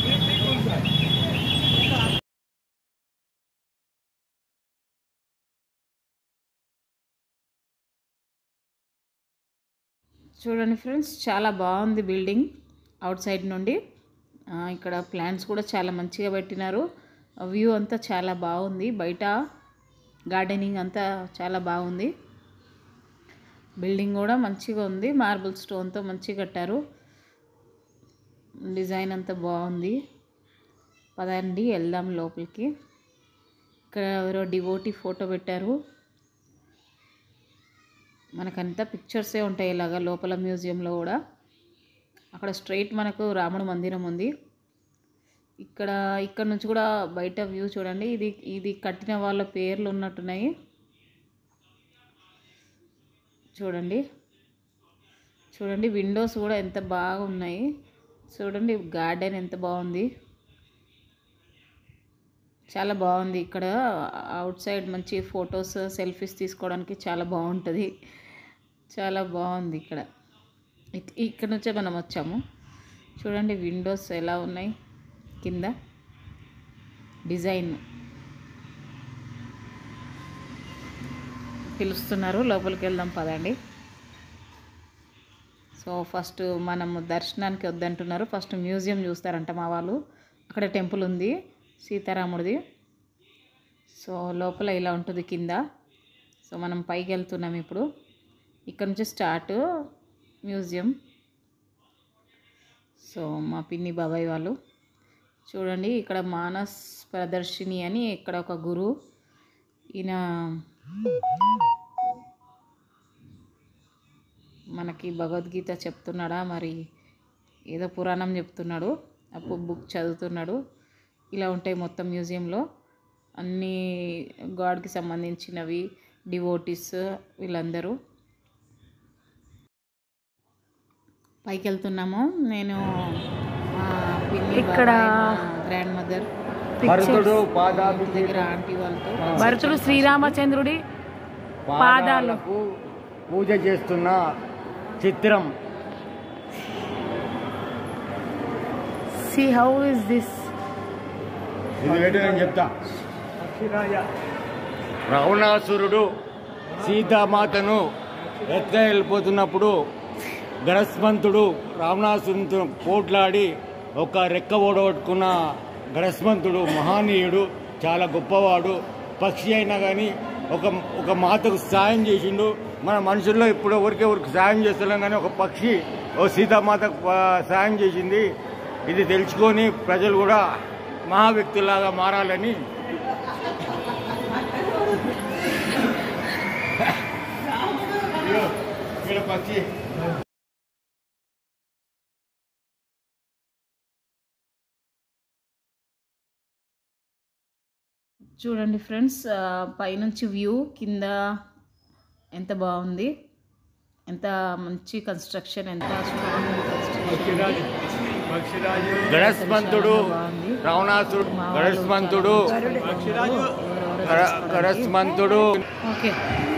చూడండి ఫ్రెండ్స్ చాలా బాగుంది బిల్డింగ్ అవుట్ సైడ్ నుండి ఆ, ఇక్కడ ప్లాంట్స్ కూడా చాలా మంచిగా పెట్టినారు వ్యూ అంతా చాలా బాగుంది బయట గార్డెనింగ్ అంతా చాలా బాగుంది బిల్డింగ్ కూడా మంచిగా ఉంది మార్బుల్ స్టోన్తో మంచిగా కట్టారు డిజైన్ అంతా బాగుంది పదండి వెళ్దాం లోపలికి ఇక్కడ ఎవరో డివోటీ ఫోటో పెట్టారు మనకంతా పిక్చర్సే ఉంటాయి ఇలాగా లోపల మ్యూజియంలో కూడా అక్కడ స్ట్రైట్ మనకు రాముడు మందిరం ఉంది ఇక్కడ ఇక్కడ నుంచి కూడా బయట వ్యూ చూడండి ఇది ఇది కట్టిన వాళ్ళ పేర్లు ఉన్నట్టున్నాయి చూడండి చూడండి విండోస్ కూడా ఎంత బాగా ఉన్నాయి చూడండి గార్డెన్ ఎంత బాగుంది చాలా బాగుంది ఇక్కడ అవుట్ సైడ్ మంచి ఫొటోస్ సెల్ఫీస్ తీసుకోవడానికి చాలా బాగుంటుంది చాలా బాగుంది ఇక్కడ ఇక్- ఇక్కడ నుంచే మనం వచ్చాము చూడండి విండోస్ ఎలా ఉన్నాయి కింద డిజైన్ పిలుస్తున్నారు లోపలికి వెళ్దాం పదండి సో ఫస్ట్ మనము దర్శనానికి వద్దంటున్నారు ఫస్ట్ మ్యూజియం చూస్తారంట మా వాళ్ళు అక్కడ టెంపుల్ ఉంది సీతారాముడిది సో లోపల ఇలా ఉంటుంది కింద సో మనం పైకి వెళ్తున్నాం ఇప్పుడు ఇక్కడ నుంచి స్టార్ట్ మ్యూజియం సో మా పిన్ని బాబాయ్ వాళ్ళు చూడండి ఇక్కడ మానస్ ప్రదర్శిని అని ఇక్కడ ఒక గురువు ఈయన మనకి భగవద్గీత చెప్తున్నాడా మరి ఏదో పురాణం చెప్తున్నాడు అప్పుడు బుక్ చదువుతున్నాడు ఇలా ఉంటాయి మొత్తం మ్యూజియంలో అన్ని గాడ్కి సంబంధించినవి డివోటీస్ వీళ్ళందరూ పైకి వెళ్తున్నాము నేను మా పిన్ని ఇక్కడ గ్రాండ్ మదర్ భరతుడు పాదాభి దగ్గర ఆంటీ వాళ్ళతో భరతుడు శ్రీరామచంద్రుడి పాదాలకు పూజ చేస్తున్న చిత్రం సి హౌ ఇస్ దిస్ ఇది ఏంటి నేను చెప్తా రావణాసురుడు సీతామాతను ఎత్త వెళ్ళిపోతున్నప్పుడు గరస్మంతుడు రావణాసురునితో పోట్లాడి ఒక రెక్క ఓడగొట్టుకున్న గరస్మంతుడు మహానీయుడు చాలా గొప్పవాడు పక్షి అయినా కానీ ఒక ఒక మాతకు సాయం చేసిండు మన మనుషుల్లో ఇప్పుడు ఎవరికి ఎవరికి సాయం చేస్తున్నాం కానీ ఒక పక్షి ఓ సీతామాతకు ఆ, సాయం చేసింది ఇది తెలుసుకొని ప్రజలు కూడా మహా వ్యక్తులాగా మారాలని ఇక్కడ పక్షి చూడండి ఫ్రెండ్స్ ఆ, పైనుంచి వ్యూ కింద ఎంత బాగుంది ఎంత మంచి కన్స్ట్రక్షన్ ఎంత strong construction. గరస్మంతుడు బాగుంది. రావణాసుడు మా వాళ్ళు గరస్మంతుడు చాలా ఎవరెవరో గర- తీసుకోవడానికి. గరస్మంతుడు ఓకే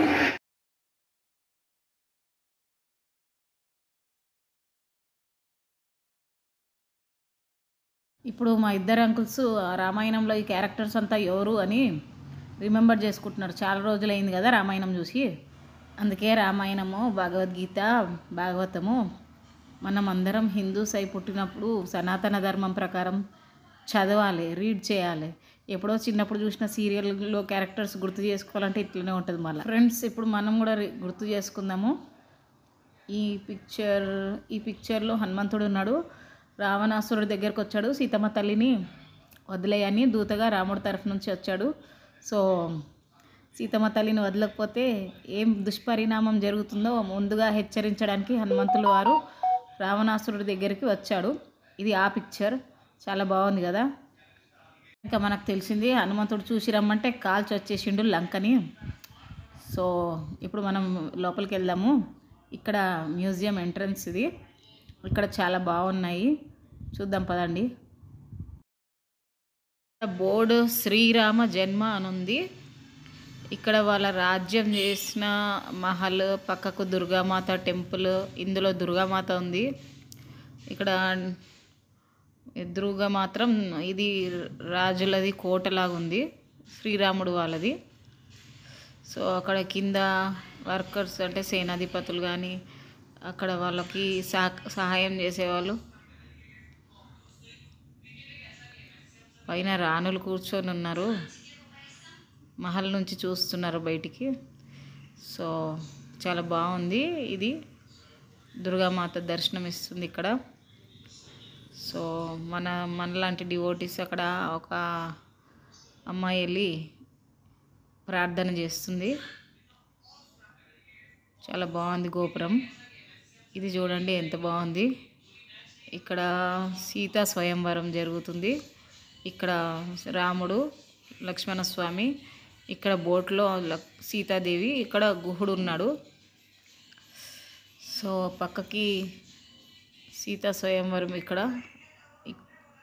ఇప్పుడు మా ఇద్దరు అంకుల్స్ రామాయణంలో ఈ క్యారెక్టర్స్ అంతా ఎవరు అని రిమెంబర్ చేసుకుంటున్నారు చాలా రోజులైంది కదా రామాయణం చూసి అందుకే రామాయణము భగవద్గీత భాగవతము మనం అందరం హిందూస్ అయి పుట్టినప్పుడు సనాతన ధర్మం ప్రకారం చదవాలి రీడ్ చేయాలి ఎప్పుడో చిన్నప్పుడు చూసిన సీరియల్లో క్యారెక్టర్స్ గుర్తు చేసుకోవాలంటే ఇట్లనే ఉంటుంది మళ్ళీ ఫ్రెండ్స్ ఇప్పుడు మనం కూడా రి- గుర్తు చేసుకుందాము ఈ పిక్చర్ ఈ పిక్చర్లో హనుమంతుడు ఉన్నాడు రావణాసురుడి దగ్గరకు వచ్చాడు సీతమ్మ తల్లిని వదిలేయని దూతగా రాముడి తరఫు నుంచి వచ్చాడు సో సీతమ్మ తల్లిని వదలకపోతే ఏం దుష్పరిణామం జరుగుతుందో ముందుగా హెచ్చరించడానికి హనుమంతులు వారు రావణాసురుడి దగ్గరికి వచ్చాడు ఇది ఆ పిక్చర్ చాలా బాగుంది కదా ఇంకా మనకు తెలిసింది హనుమంతుడు చూసి రమ్మంటే కాల్చి వచ్చేసిండు లంకని సో ఇప్పుడు మనం లోపలికి వెళ్దాము ఇక్కడ మ్యూజియం ఎంట్రన్స్ ఇది ఇక్కడ చాలా బాగున్నాయి చూద్దాం పదండి బోర్డు శ్రీరామ జన్మ అని ఉంది ఇక్కడ వాళ్ళ రాజ్యం చేసిన మహల్ పక్కకు దుర్గామాత టెంపుల్ ఇందులో దుర్గామాత ఉంది ఇక్కడ ఎదురుగా మాత్రం ఇది రాజులది కోటలాగా ఉంది శ్రీరాముడు వాళ్ళది సో అక్కడ కింద వర్కర్స్ అంటే సేనాధిపతులు కానీ అక్కడ వాళ్ళకి సహ సహాయం చేసేవాళ్ళు పైన రాణులు కూర్చొని ఉన్నారు మహల్ నుంచి చూస్తున్నారు బయటికి సో చాలా బాగుంది ఇది దుర్గామాత దర్శనం ఇస్తుంది ఇక్కడ సో మన మనలాంటి డివోటీస్ అక్కడ ఒక అమ్మాయి వెళ్ళి ప్రార్థన చేస్తుంది చాలా బాగుంది గోపురం ఇది చూడండి ఎంత బాగుంది ఇక్కడ సీతా స్వయంవరం జరుగుతుంది ఇక్కడ రాముడు లక్ష్మణస్వామి ఇక్కడ బోట్లో లక్- సీతాదేవి ఇక్కడ గుహుడు ఉన్నాడు సో పక్కకి సీతా స్వయంవరం ఇక్కడ ఇక్-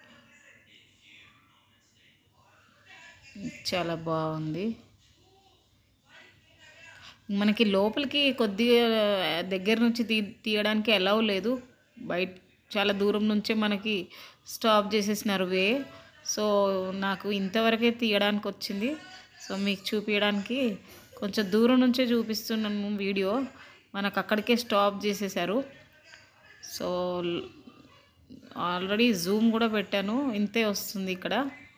చాలా బాగుంది మనకి లోపలికి కొద్దిగా దగ్గర నుంచి తీ తీయడానికి అలౌ లేదు బయట చాలా దూరం నుంచే మనకి స్టాప్ చేసేసినారు వే సో నాకు ఇంతవరకే తీయడానికి వచ్చింది సో మీకు చూపించడానికి కొంచెం దూరం నుంచే చూపిస్తున్నాను వీడియో మనకు అక్కడికే స్టాప్ చేసేసారు సో ఆల్రెడీ జూమ్ కూడా పెట్టాను ఇంతే వస్తుంది ఇక్కడ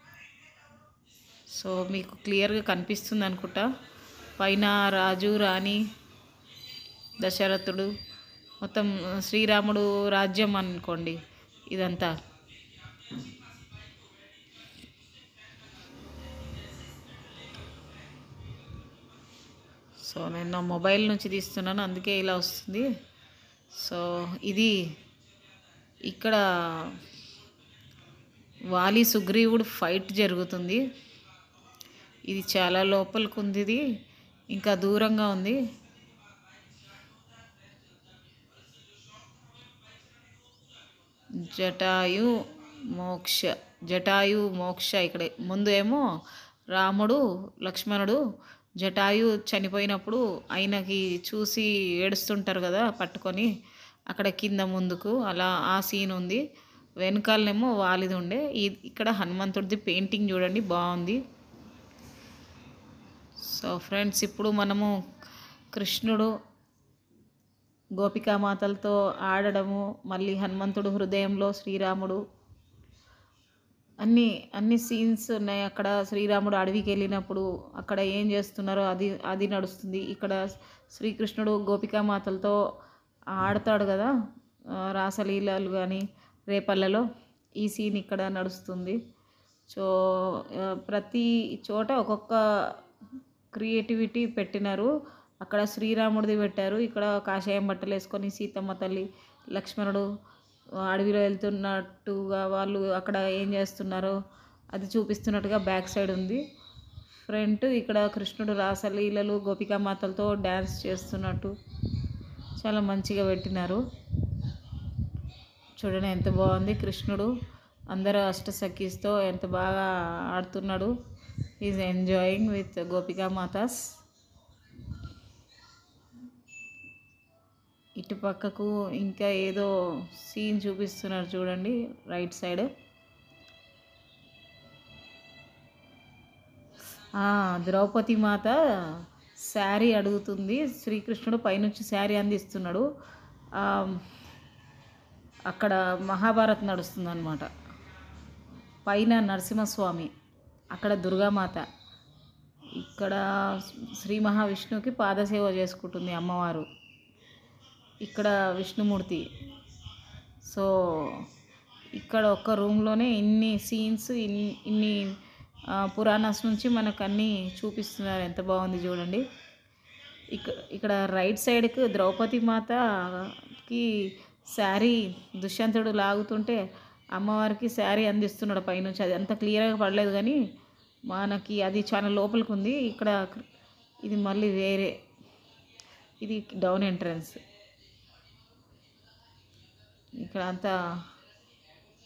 సో మీకు క్లియర్గా కనిపిస్తుంది అనుకుంటా పైన రాజు రాణి దశరథుడు మొత్తం శ్రీరాముడు రాజ్యం అనుకోండి ఇదంతా సో నేను నా మొబైల్ నుంచి తీస్తున్నాను అందుకే ఇలా వస్తుంది సో ఇది ఇక్కడ వాలి సుగ్రీవుడు ఫైట్ జరుగుతుంది ఇది చాలా లోపలికి ఉంది ఇది ఇంకా దూరంగా ఉంది జటాయు మోక్ష జటాయు మోక్ష ఇక్కడ ముందు ఏమో రాముడు లక్ష్మణుడు జటాయు చనిపోయినప్పుడు ఆయనకి చూసి ఏడుస్తుంటారు కదా పట్టుకొని అక్కడ కింద ముందుకు అలా ఆ సీన్ ఉంది వెనకాలనేమో వాలిది ఉండే ఈ- ఇక్కడ హనుమంతుడిది పెయింటింగ్ చూడండి బాగుంది సో ఫ్రెండ్స్ ఇప్పుడు మనము కృష్ణుడు గోపికామాతలతో ఆడడము మళ్ళీ హనుమంతుడు హృదయంలో శ్రీరాముడు అన్ని అన్ని సీన్స్ ఉన్నాయి అక్కడ శ్రీరాముడు అడవికి వెళ్ళినప్పుడు అక్కడ ఏం చేస్తున్నారో అది అది నడుస్తుంది ఇక్కడ శ్రీకృష్ణుడు గోపికామాతలతో ఆడతాడు కదా ఆ, రాసలీలలు కానీ రేపల్లలో ఈ సీన్ ఇక్కడ నడుస్తుంది సో ఆ, ప్రతి చోట ఒక్కొక్క క్రియేటివిటీ పెట్టినారు అక్కడ శ్రీరాముడిది పెట్టారు ఇక్కడ కాషాయం బట్టలు వేసుకొని సీతమ్మ తల్లి లక్ష్మణుడు ఆ, అడవిలో వెళ్తున్నట్టుగా వాళ్ళు అక్కడ ఏం చేస్తున్నారో అది చూపిస్తున్నట్టుగా బ్యాక్ సైడ్ ఉంది ఫ్రంట్ ఇక్కడ కృష్ణుడు రాసలీలలు గోపికామాతలతో డ్యాన్స్ చేస్తున్నట్టు చాలా మంచిగా పెట్టినారు చూడండి ఎంత బాగుంది కృష్ణుడు అందరూ అష్టసఖీస్తో ఎంత బాగా ఆడుతున్నాడు ఈజ్ ఎంజాయింగ్ విత్ గోపికా మాతాస్ ఇటు పక్కకు ఇంకా ఏదో సీన్ చూపిస్తున్నారు చూడండి రైట్ సైడ్ ద్రౌపది మాత శారీ అడుగుతుంది శ్రీకృష్ణుడు పైనుంచి శారీ అందిస్తున్నాడు ఆ, అక్కడ మహాభారత్ నడుస్తుంది అనమాట పైన నరసింహస్వామి అక్కడ దుర్గామాత ఇక్కడ శ్రీ మహావిష్ణువుకి పాదసేవ చేసుకుంటుంది అమ్మవారు ఇక్కడ విష్ణుమూర్తి సో ఇక్కడ ఒక్క రూమ్లోనే ఇన్ని సీన్స్ ఇన్ని ఇన్ని ఆ, పురాణాస్ నుంచి మనకు అన్నీ చూపిస్తున్నారు ఎంత బాగుంది చూడండి ఇక్కడ ఇక్కడ రైట్ సైడ్కి ద్రౌపది మాతకి శారీ దుష్యంతుడు లాగుతుంటే అమ్మవారికి శారీ అందిస్తున్నాడు పైనుంచి అది అంత క్లియర్గా పడలేదు కానీ మనకి అది చాలా లోపలికి ఉంది ఇక్కడ ఇది మళ్ళీ వేరే ఇది డౌన్ ఎంట్రన్స్ ఇక్కడ అంతా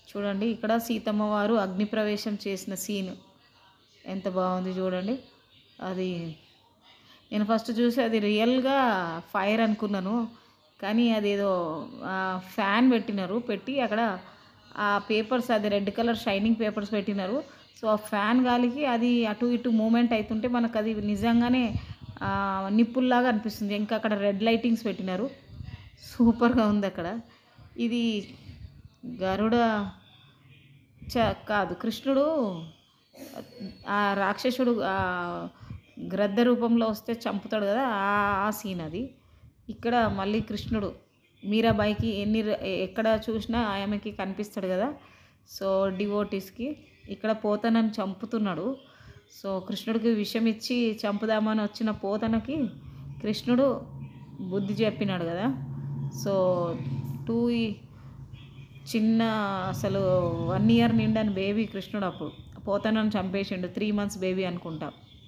చూడండి ఇక్కడ సీతమ్మ వారు అగ్నిప్రవేశం చేసిన సీన్ ఎంత బాగుంది చూడండి అది నేను ఫస్ట్ చూసి అది రియల్గా ఫైర్ అనుకున్నాను కానీ అదేదో ఫ్యాన్ పెట్టినారు పెట్టి అక్కడ ఆ పేపర్స్ అది రెడ్ కలర్ షైనింగ్ పేపర్స్ పెట్టినారు సో ఆ ఫ్యాన్ గాలికి అది అటు ఇటు మూమెంట్ అవుతుంటే మనకు అది నిజంగానే ఆ, నిప్పుల్లాగా అనిపిస్తుంది ఇంకా అక్కడ రెడ్ లైటింగ్స్ పెట్టినారు సూపర్గా ఉంది అక్కడ ఇది గరుడ చ కాదు కృష్ణుడు ఆ రాక్షసుడు ఆ గ్రద్ద రూపంలో వస్తే చంపుతాడు కదా ఆ ఆ సీన్ అది ఇక్కడ మళ్ళీ కృష్ణుడు మీరాబాయికి ఎన్ని ర- ఎక్కడ చూసినా ఆమెకి కనిపిస్తాడు కదా సో డివోటీస్కి ఇక్కడ పోతనని చంపుతున్నాడు సో కృష్ణుడికి విషం ఇచ్చి చంపుదామని వచ్చిన పోతనకి కృష్ణుడు బుద్ధి చెప్పినాడు కదా సో టూ చిన్న అసలు వన్ ఇయర్ నిండని బేబీ కృష్ణుడు అప్పుడు పోతనని చంపేసిండు త్రీ మంత్స్ బేబీ అనుకుంటా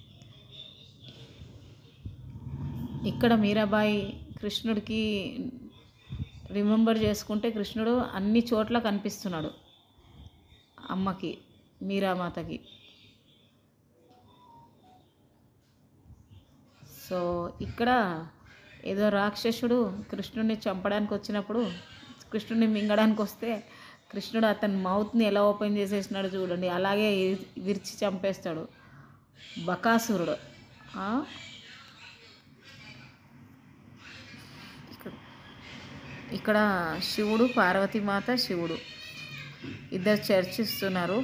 ఇక్కడ మీరాబాయి కృష్ణుడికి రిమెంబర్ చేసుకుంటే కృష్ణుడు అన్ని చోట్ల కనిపిస్తున్నాడు అమ్మకి మీరామాతకి సో ఇక్కడ ఏదో రాక్షసుడు కృష్ణుడిని చంపడానికి వచ్చినప్పుడు కృష్ణుడిని మింగడానికి వస్తే కృష్ణుడు అతని మౌత్ని ఎలా ఓపెన్ చేసేసినాడు చూడండి అలాగే ఇ- విరిచి చంపేస్తాడు బకాసురుడు ఆ? ఇక్కడ- ఇక్కడ శివుడు పార్వతీమాత శివుడు ఇద్దరు చర్చిస్తున్నారు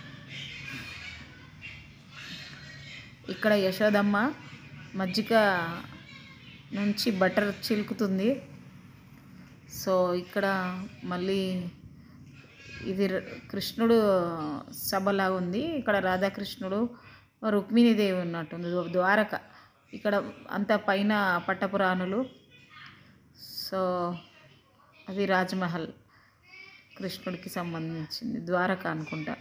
ఇక్కడ యశోదమ్మ మజ్జిగ నుంచి బటర్ చిలుకుతుంది సో ఇక్కడ మళ్ళీ ఇది ర- కృష్ణుడు సభలాగా ఉంది ఇక్కడ రాధాకృష్ణుడు రుక్మిణీదేవి ఉన్నట్టుంది ద్వా- ద్వారక ఇక్కడ అంత పైన పట్టపురాణులు సో అది రాజ్మహల్ కృష్ణుడికి సంబంధించింది ద్వారక అనుకుంటా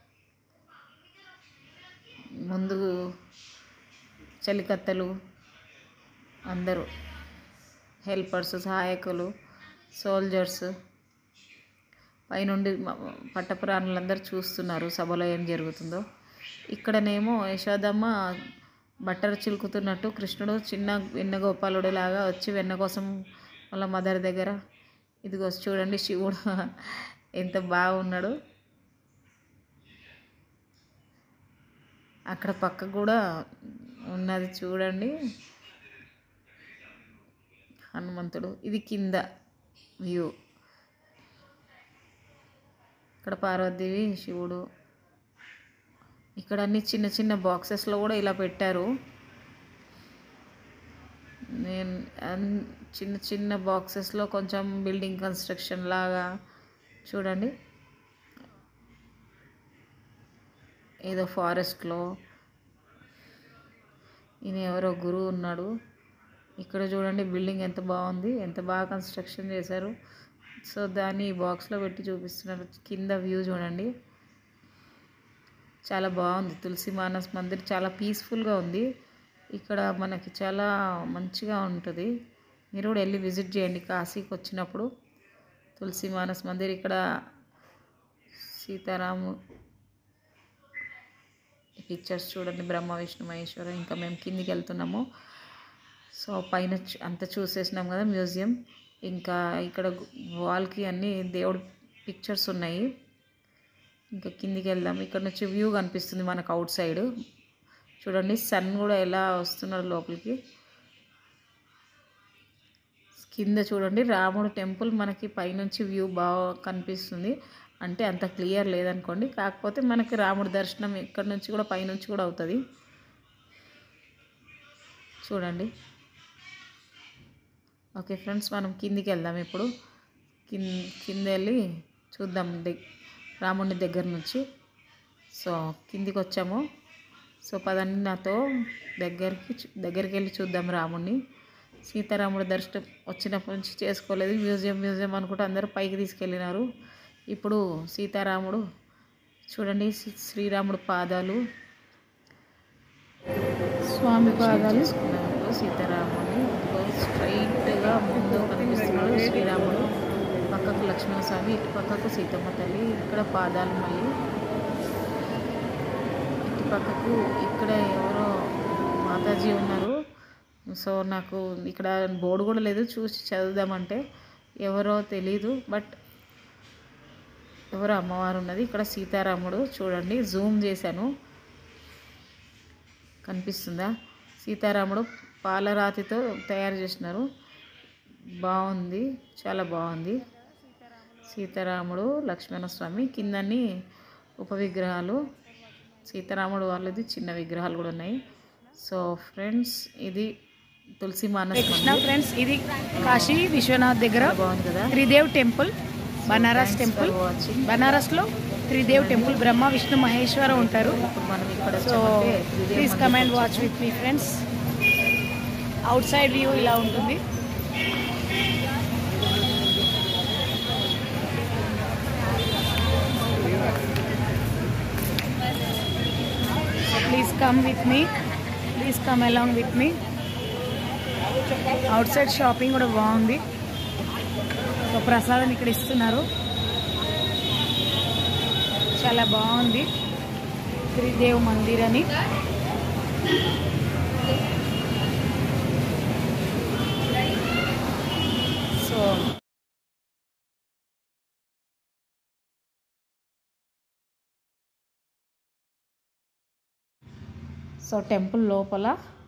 ముందు చలికత్తలు అందరూ హెల్పర్స్ సహాయకులు సోల్జర్స్ పైనుండి మ- పట్టపురాణులందరూ చూస్తున్నారు సభలో ఏం జరుగుతుందో ఇక్కడనేమో యశోదమ్మ బట్టలు చిలుకుతున్నట్టు కృష్ణుడు చిన్న వెన్న గోపాలుడు లాగా వచ్చి వెన్న కోసం వాళ్ళ మదర్ దగ్గర ఇదిగో చూడండి శివుడు ఎంత బాగున్నాడు అక్కడ పక్క కూడా ఉన్నది చూడండి హనుమంతుడు ఇది కింద వ్యూ ఇక్కడ పార్వతీదేవి శివుడు ఇక్కడ అన్ని చిన్న చిన్న బాక్సెస్లో కూడా ఇలా పెట్టారు నేను అన్- చిన్న చిన్న బాక్సెస్లో కొంచెం బిల్డింగ్ కన్స్ట్రక్షన్ లాగా చూడండి ఏదో ఫారెస్ట్లో ఈయన ఎవరో గురువు ఉన్నాడు ఇక్కడ చూడండి బిల్డింగ్ ఎంత బాగుంది ఎంత బాగా కన్స్ట్రక్షన్ చేశారు సో దాన్ని ఈ బాక్స్లో పెట్టి చూపిస్తున్నారు కింద వ్యూ చూడండి చాలా బాగుంది తులసి మానస్ మందిర్ చాలా పీస్ఫుల్గా ఉంది ఇక్కడ మనకి చాలా మంచిగా ఉంటుంది మీరు కూడా వెళ్ళి విజిట్ చేయండి కాశీకి వచ్చినప్పుడు తులసి మానస్ మందిర్ ఇక్కడ సీతారాము ఈ పిక్చర్స్ చూడండి బ్రహ్మ విష్ణు మహేశ్వర ఇంకా మేము కిందికి వెళ్తున్నాము సో పైన చు- అంతా చూసేసినాం కదా మ్యూజియం ఇంకా ఇక్కడ వాల్కి అన్ని దేవుడి పిక్చర్స్ ఉన్నాయి ఇంకా కిందికి వెళ్దాం ఇక్కడ నుంచి వ్యూ కనిపిస్తుంది మనకు అవుట్ సైడ్ చూడండి సన్ కూడా ఎలా వస్తున్నాడు లోపలికి కింద చూడండి రాముడు టెంపుల్ మనకి పైనుంచి వ్యూ బాగా కనిపిస్తుంది అంటే అంత క్లియర్ లేదనుకోండి కాకపోతే మనకి రాముడి దర్శనం ఇక్కడ నుంచి కూడా పైనుంచి కూడా అవుతుంది చూడండి ఓకే ఫ్రెండ్స్ మనం కిందికి వెళ్దాం ఇప్పుడు కింద కింద వెళ్ళి చూద్దాం దగ్ రాముడిని దగ్గర నుంచి సో కిందికి వచ్చాము సో పదండి నాతో దగ్గరికి చూ- దగ్గరికి వెళ్ళి చూద్దాం రాముడిని సీతారాముడి దర్శనం వచ్చినప్పటి నుంచి చేసుకోలేదు మ్యూజియం మ్యూజియం అనుకుంటే అందరూ పైకి తీసుకెళ్ళినారు ఇప్పుడు సీతారాముడు చూడండి శ్రీ- శ్రీరాముడు పాదాలు స్వామి పాదాలు చేసుకున్నారు సీతారాముడిని స్ట్రైట్గా ముందు కనిపిస్తున్నాడు శ్రీరాముడు పక్కకు లక్ష్మణ స్వామి ఇటు పక్కకు సీతమ్మ తల్లి ఇక్కడ పాదాలు మళ్ళీ ఇటు పక్కకు ఇక్కడ ఎవరో మాతాజీ ఉన్నారు సో నాకు ఇక్కడ బోర్డు కూడా లేదు చూసి చదువుదామంటే ఎవరో తెలీదు బట్ ఎవరో అమ్మవారు ఉన్నది ఇక్కడ సీతారాముడు చూడండి జూమ్ చేశాను కనిపిస్తుందా సీతారాముడు పాలరాతితో తయారు చేసినారు బాగుంది చాలా బాగుంది సీతారాముడు లక్ష్మణస్వామి కిందన్ని ఉప విగ్రహాలు సీతారాముడు వాళ్ళది చిన్న విగ్రహాలు కూడా ఉన్నాయి సో ఫ్రెండ్స్ ఇది తులసి మానస్ కృష్ణ మందిర్. ఫ్రెండ్స్ ఇది కాశీ విశ్వనాథ్ దగ్గర బాగుంది కదా Tridev temple Banaras Thanks temple for watching. Banaras లో త్రిదేవ్ టెంపుల్ బ్రహ్మ విష్ణు మహేశ్వర ఉంటారు ఇప్పుడు మనం ఇక్కడ సో వచ్చామంటే Tridev please Mandir come and వచ్చాము. Watch with me friends outside view ఇలా ఉంటుంది please come with me please come along with me outside shopping కూడా బాగుంది సో ప్రసాదం ఇక్కడ ఇస్తున్నారు చాలా బాగుంది త్రిదేవ్ మందిర్ అని సో సో టెంపుల్ లోపల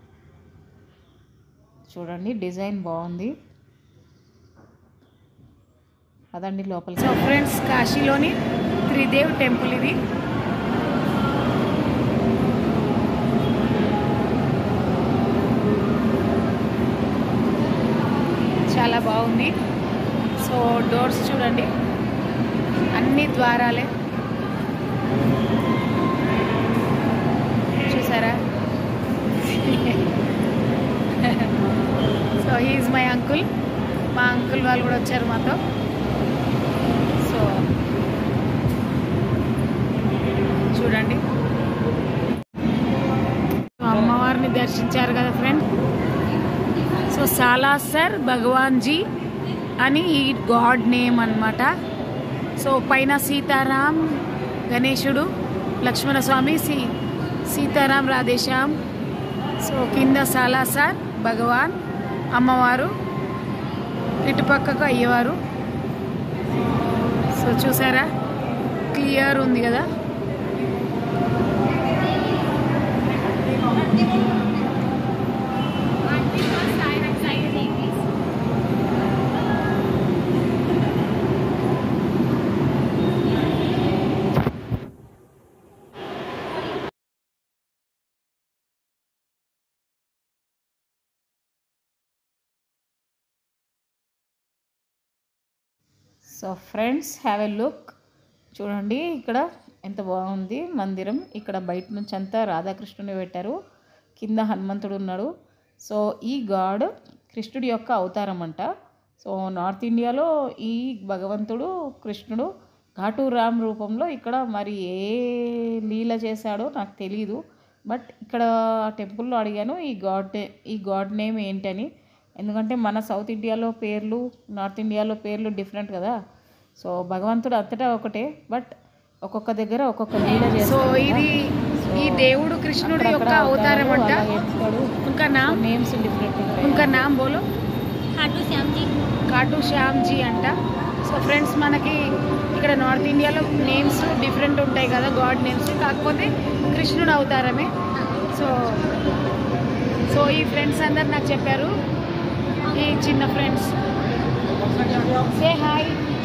చూడండి డిజైన్ బాగుంది అదండి లోపలికి సో ఫ్రెండ్స్ కాశీలోని త్రిదేవ్ టెంపుల్ ఇది చాలా బాగుంది సో డోర్స్ చూడండి అన్ని ద్వారాలే చూసారా సో హీఈస్ మై అంకుల్ మా అంకుల్ వాళ్ళు కూడా వచ్చారు మాతో సో చూడండి సో అమ్మవారిని దర్శించారు కదా ఫ్రెండ్ సో సాలాసర్ భగవాన్ జీ అని ఈ గాడ్ నేమ్ అన్నమాట సో పైన సీతారాం గణేశుడు లక్ష్మణ స్వామి సీ సీతారాం రాధేశ్యామ్ సో కింద సాలాసార్ భగవాన్ అమ్మవారు ఇటుపక్కకు అయ్యేవారు సో చూసారా క్లియర్ ఉంది కదా so friends have a look చూడండి ఇక్కడ ఎంత బాగుంది మందిరం ఇక్కడ బయట నుంచి అంతా రాధాకృష్ణుని పెట్టారు కింద హనుమంతుడు ఉన్నాడు సో ఈ గాడ్ కృష్ణుడి యొక్క అవతారం అంట సో నార్త్ ఇండియాలో ఈ భగవంతుడు కృష్ణుడు ఘాటు రామ్ రూపంలో ఇక్కడ మరి ఏ లీల చేశాడో నాకు తెలీదు బట్ ఇక్కడ టెంపుల్లో అడిగాను ఈ గాడ్ ఈ గాడ్ నేమ్ ఏంటని ఎందుకంటే మన సౌత్ ఇండియాలో పేర్లు నార్త్ ఇండియాలో పేర్లు డిఫరెంట్ కదా సో భగవంతుడు అంతటా ఒకటే బట్ ఒక్కొక్క దగ్గర ఒక్కొక్క లీల సో చేస్తాడు ఇది ఈ దేవుడు కృష్ణుడి యొక్క అవతారం అంట उनका नाम నేమ్స్ డిఫరెంట్ ఉంటాయి उनका नाम बोलो खाटू श्याम जी కాటు శ్యామ్ జీ అంట సో ఫ్రెండ్స్ మనకి ఇక్కడ నార్త్ ఇండియాలో నేమ్స్ డిఫరెంట్ ఉంటాయి కదా గాడ్ నేమ్స్ కాకపోతే కృష్ణుడు అవతారమే సో సో ఈ ఫ్రెండ్స్ అందరు నాకు చెప్పారు ఈ చిన్న friends say hi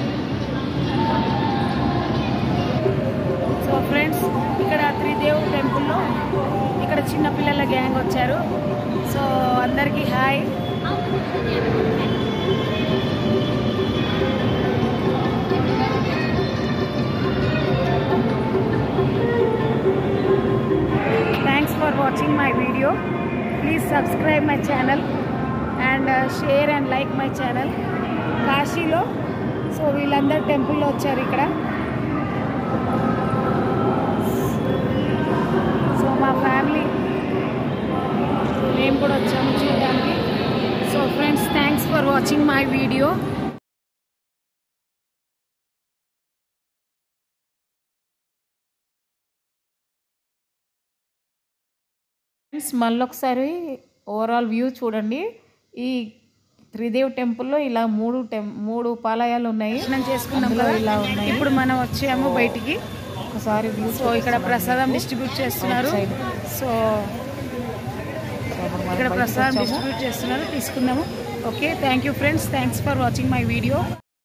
so friends ఇక్కడ త్రిదేవ్ టెంపుల్లో ఇక్కడ చిన్న పిల్లల గ్యాంగ్ వచ్చారు సో అందరికీ hi thanks for watching my video please subscribe my channel and share and like my channel కాశీలో సో వీళ్ళందరూ టెంపుల్లో వచ్చారు ఇక్కడ సో మా ఫ్యామిలీ మేము కూడా వచ్చాము చూడడానికి so friends thanks for watching my video friends మళ్ళీ ఒకసారి ఓవరాల్ వ్యూ చూడండి ఈ త్రిదేవ్ టెంపుల్లో ఇలా మూడు టెం మూడు ఉపాలయాలు ఉన్నాయి దర్శనం చేసుకున్నాం అందులో కదా ఇలా ఉన్నాయి ఇప్పుడు మనం వచ్చాము బయటికి ఒకసారి వ్యూ సో ఇక్కడ ప్రసాదం డిస్ట్రిబ్యూట్ చేస్తున్నారు Outside. సో సో ఇప్పుడు మనం ఇక్కడ బయటికి ప్రసాదం వచ్చాము. డిస్ట్రిబ్యూట్ చేస్తున్నారు తీసుకున్నాము okay thank you friends thanks for watching my video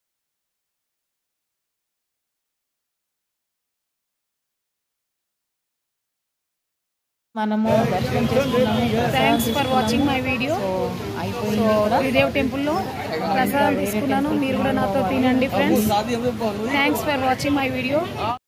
మనము దర్శనం చేసుకున్నాము thanks for watching my video so అయిపోయింది సో కూడా త్రిదేవ్ టెంపుల్లో ప్రసాదం తీసుకున్నాను మీరు కూడా నాతో తినండి friends thanks for watching my video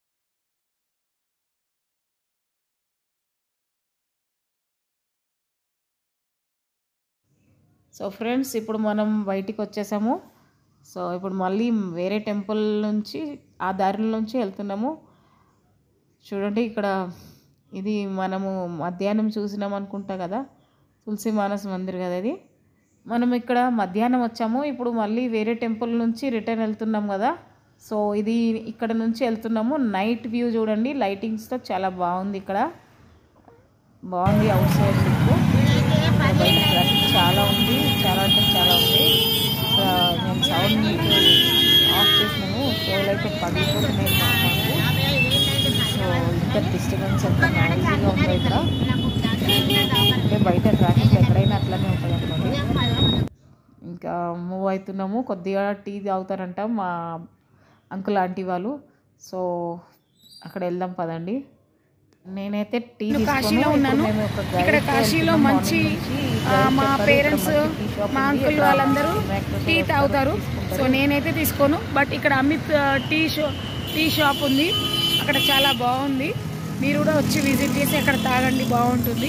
so friends ఇప్పుడు మనం బయటికి వచ్చేసాము సో ఇప్పుడు మళ్ళీ వేరే టెంపుల్ నుంచి ఆ దారిలో నుంచి వెళ్తున్నాము చూడండి ఇక్కడ ఇది మనము మధ్యాహ్నం చూసినాం అనుకుంటా కదా తులసి మానస్ మందిర్ కదా ఇది మనం ఇక్కడ మధ్యాహ్నం వచ్చాము ఇప్పుడు మళ్ళీ వేరే టెంపుల్ నుంచి రిటర్న్ వెళ్తున్నాం కదా సో ఇది ఇక్కడ నుంచి వెళ్తున్నాము నైట్ వ్యూ చూడండి లైటింగ్స్తో చాలా బాగుంది ఇక్కడ బాగుంది అవుట్ సైడ్ లుక్ బయట ట్రాఫిక్ చాలా ఉంది చాలా అంటే చాలా ఉంది ఇక్కడ నేను సౌండ్ ఆఫ్ చేసినాను చెవులు అయితే పగిలిపోతున్నాయి మాకు సో ఇంత డిస్టర్బెన్స్ అంత నాయిజీగా ఉంది ఇక్కడ అంటే బయట ట్రాఫిక్ ఎక్కడైనా అట్లనే ఉంటుంది అనుకోండి ఇంకా మూవ్ అవుతున్నాము కొద్దిగా టీ తాగుతారంట మా అంకుల్ ఆంటీ వాళ్ళు సో అక్కడ వెళ్దాం పదండి నేనైతే టీ నేను తీసుకోను. కాశీలో ఇప్పుడు ఉన్నాను మేము ఒక ఇక్కడ గైడ్తో కాశీలో వెళ్తున్నాం మంచి మార్నింగ్ నుంచి. ఆ, గైడ్ మా చెప్పారు, పేరెంట్స్ ఇక్కడ మంచి టీ షాప్ మా ఉంది, అంకుల్ ఇక్కడ వాళ్ళందరూ మ్యాక్డొనాల్డ్స్ టీ వస్తారు, తాగుతారు తీసుకుంటారు. సో నేనైతే తీసుకోను బట్ ఇక్కడ అమిత్ ఆ, టీ షో టీ షాప్ ఉంది అక్కడ చాలా బాగుంది మీరు కూడా వచ్చి విజిట్ చేసి అక్కడ తాగండి బాగుంటుంది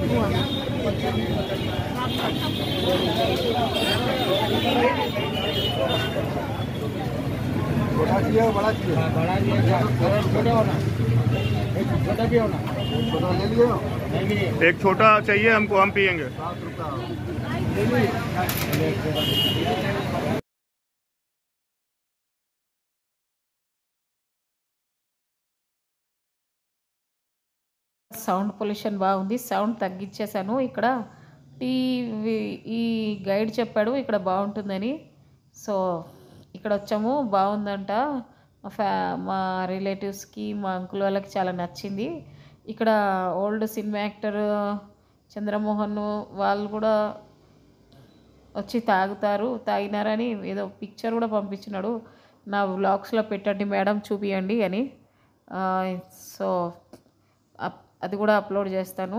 छोटा चाहिए बड़ा चाहिए बड़ा लिया छोटा होना छोटा भी होना छोटा ले लिए एक छोटा चाहिए हमको हम पियेंगे సౌండ్ పొల్యూషన్ బాగుంది సౌండ్ తగ్గించేశాను ఇక్కడ టీ వి- ఈ గైడ్ చెప్పాడు ఇక్కడ బాగుంటుందని సో ఇక్కడ వచ్చాము బాగుందంట మా ఫ్యా మా రిలేటివ్స్కి మా అంకుల్ వాళ్ళకి చాలా నచ్చింది ఇక్కడ ఓల్డ్ సినిమా యాక్టర్ చంద్రమోహన్ వాళ్ళు కూడా వచ్చి తాగుతారు తాగినారని ఏదో పిక్చర్ కూడా పంపించినాడు నా వ్లాగ్స్లో పెట్టండి మేడం చూపియండి అని ఆ, సో అప్- అది కూడా అప్లోడ్ చేస్తాను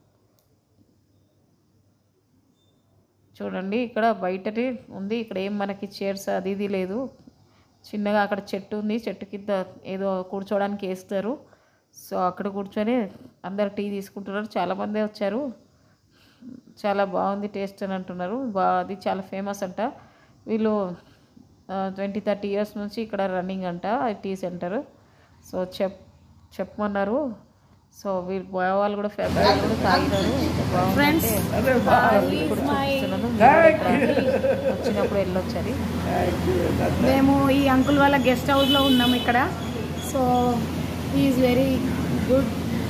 చూడండి ఇక్కడ బయటనే ఉంది ఇక్కడ ఏం మనకి చైర్స్ అది ఇది లేదు చిన్నగా అక్కడ చెట్టు ఉంది చెట్టు కింద ఏదో కూర్చోవడానికి వేస్తారు సో అక్కడ కూర్చొని అందరు టీ తీసుకుంటున్నారు చాలామందే వచ్చారు చాలా బాగుంది టేస్ట్ అని అంటున్నారు బా అది చాలా ఫేమస్ అంట వీళ్ళు ట్వంటీ థర్టీ ఇయర్స్ నుంచి ఇక్కడ రన్నింగ్ అంట ఈ టీ సెంటర్ సో చెప్ చెప్పమన్నారు సో వీళ్ళు మా వాళ్ళు కూడా ఫ్యామిలీ కూడా తాగినారు Friends, బాగుందంటే ఇప్పుడు చూపిస్తున్నాను మీరు కూడా ఎప్పుడైనా వచ్చినప్పుడు వెళ్ళొచ్చు అది మేము ఈ అంకుల్ వాళ్ళ గెస్ట్ హౌస్లో ఉన్నాము ఇక్కడ సో ఈజ్ వెరీ గుడ్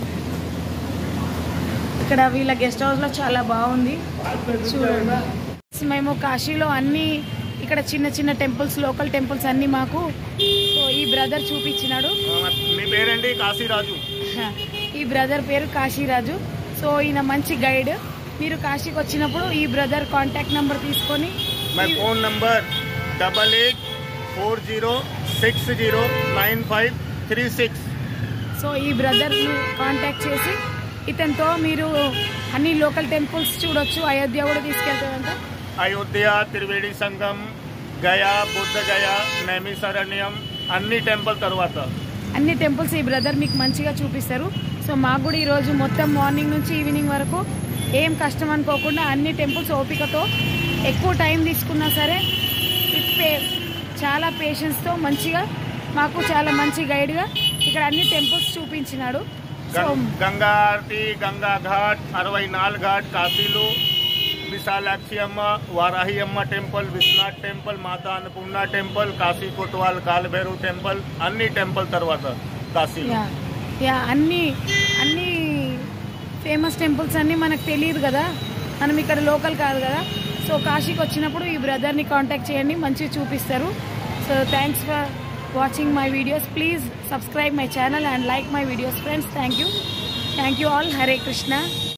ఇక్కడ వీళ్ళ గెస్ట్ హౌస్లో చాలా బాగుంది చూడండి మేము కాశీలో అన్ని ఇక్కడ చిన్న చిన్న టెంపుల్స్ లోకల్ టెంపుల్స్ అన్నీ మాకు సో ఈ బ్రదర్ చూపించినాడు మీ పేరేంటి కాశీరాజు ఈ బ్రదర్ పేరు కాశీరాజు సో ఈయన మంచి గైడ్ మీరు కాశీకి వచ్చినప్పుడు ఈ బ్రదర్ కాంటాక్ట్ నెంబర్ తీసుకొని मैं phone number double eight four zero six zero nine five three six so ఈ బ్రదర్ను కాంటాక్ట్ చేసి ఇతనితో మీరు అన్ని లోకల్ టెంపుల్స్ చూడొచ్చు అయోధ్య కూడా తీసుకెళ్తారంట అయోధ్య త్రివేణి సంగం గయా బుద్ధ గయా నైమిసారణ్యం అన్ని టెంపుల్ తర్వాత అన్ని టెంపుల్స్ ఈ బ్రదర్ మీకు మంచిగా చూపిస్తారు సో మాకు కూడా ఈరోజు మొత్తం మార్నింగ్ నుంచి ఈవినింగ్ వరకు ఏం కష్టం అనుకోకుండా అన్ని టెంపుల్స్ ఓపికతో ఎక్కువ టైం తీసుకున్నా సరే with పే- చాలా పేషెన్స్తో మంచిగా మాకు చాలా మంచి గైడ్గా ఇక్కడ అన్ని టెంపుల్స్ చూపించినాడు సో గం- గంగా ఆరతి గంగా ఘాట్ అరవై నాలుగు ఘాట్ కాశీలు విశాలాక్షి అమ్మ వారాహి అమ్మ టెంపుల్ విశ్వనాథ్ టెంపుల్ మాతా అన్నపూర్ణ టెంపుల్ కాశీ కొత్వాల్ కాలభైరవ్ టెంపుల్ అన్ని టెంపుల్ తర్వాత కాశీలో యా యా అన్ని అన్ని ఫేమస్ టెంపుల్స్ అన్నీ మనకు తెలియదు కదా మనం ఇక్కడ లోకల్ కాదు కదా సో కాశీకి వచ్చినప్పుడు ఈ బ్రదర్ని కాంటాక్ట్ చేయండి మంచిగా చూపిస్తారు so thanks for watching my videos please subscribe my channel and like my videos friends thank you thank you all Hare Krishna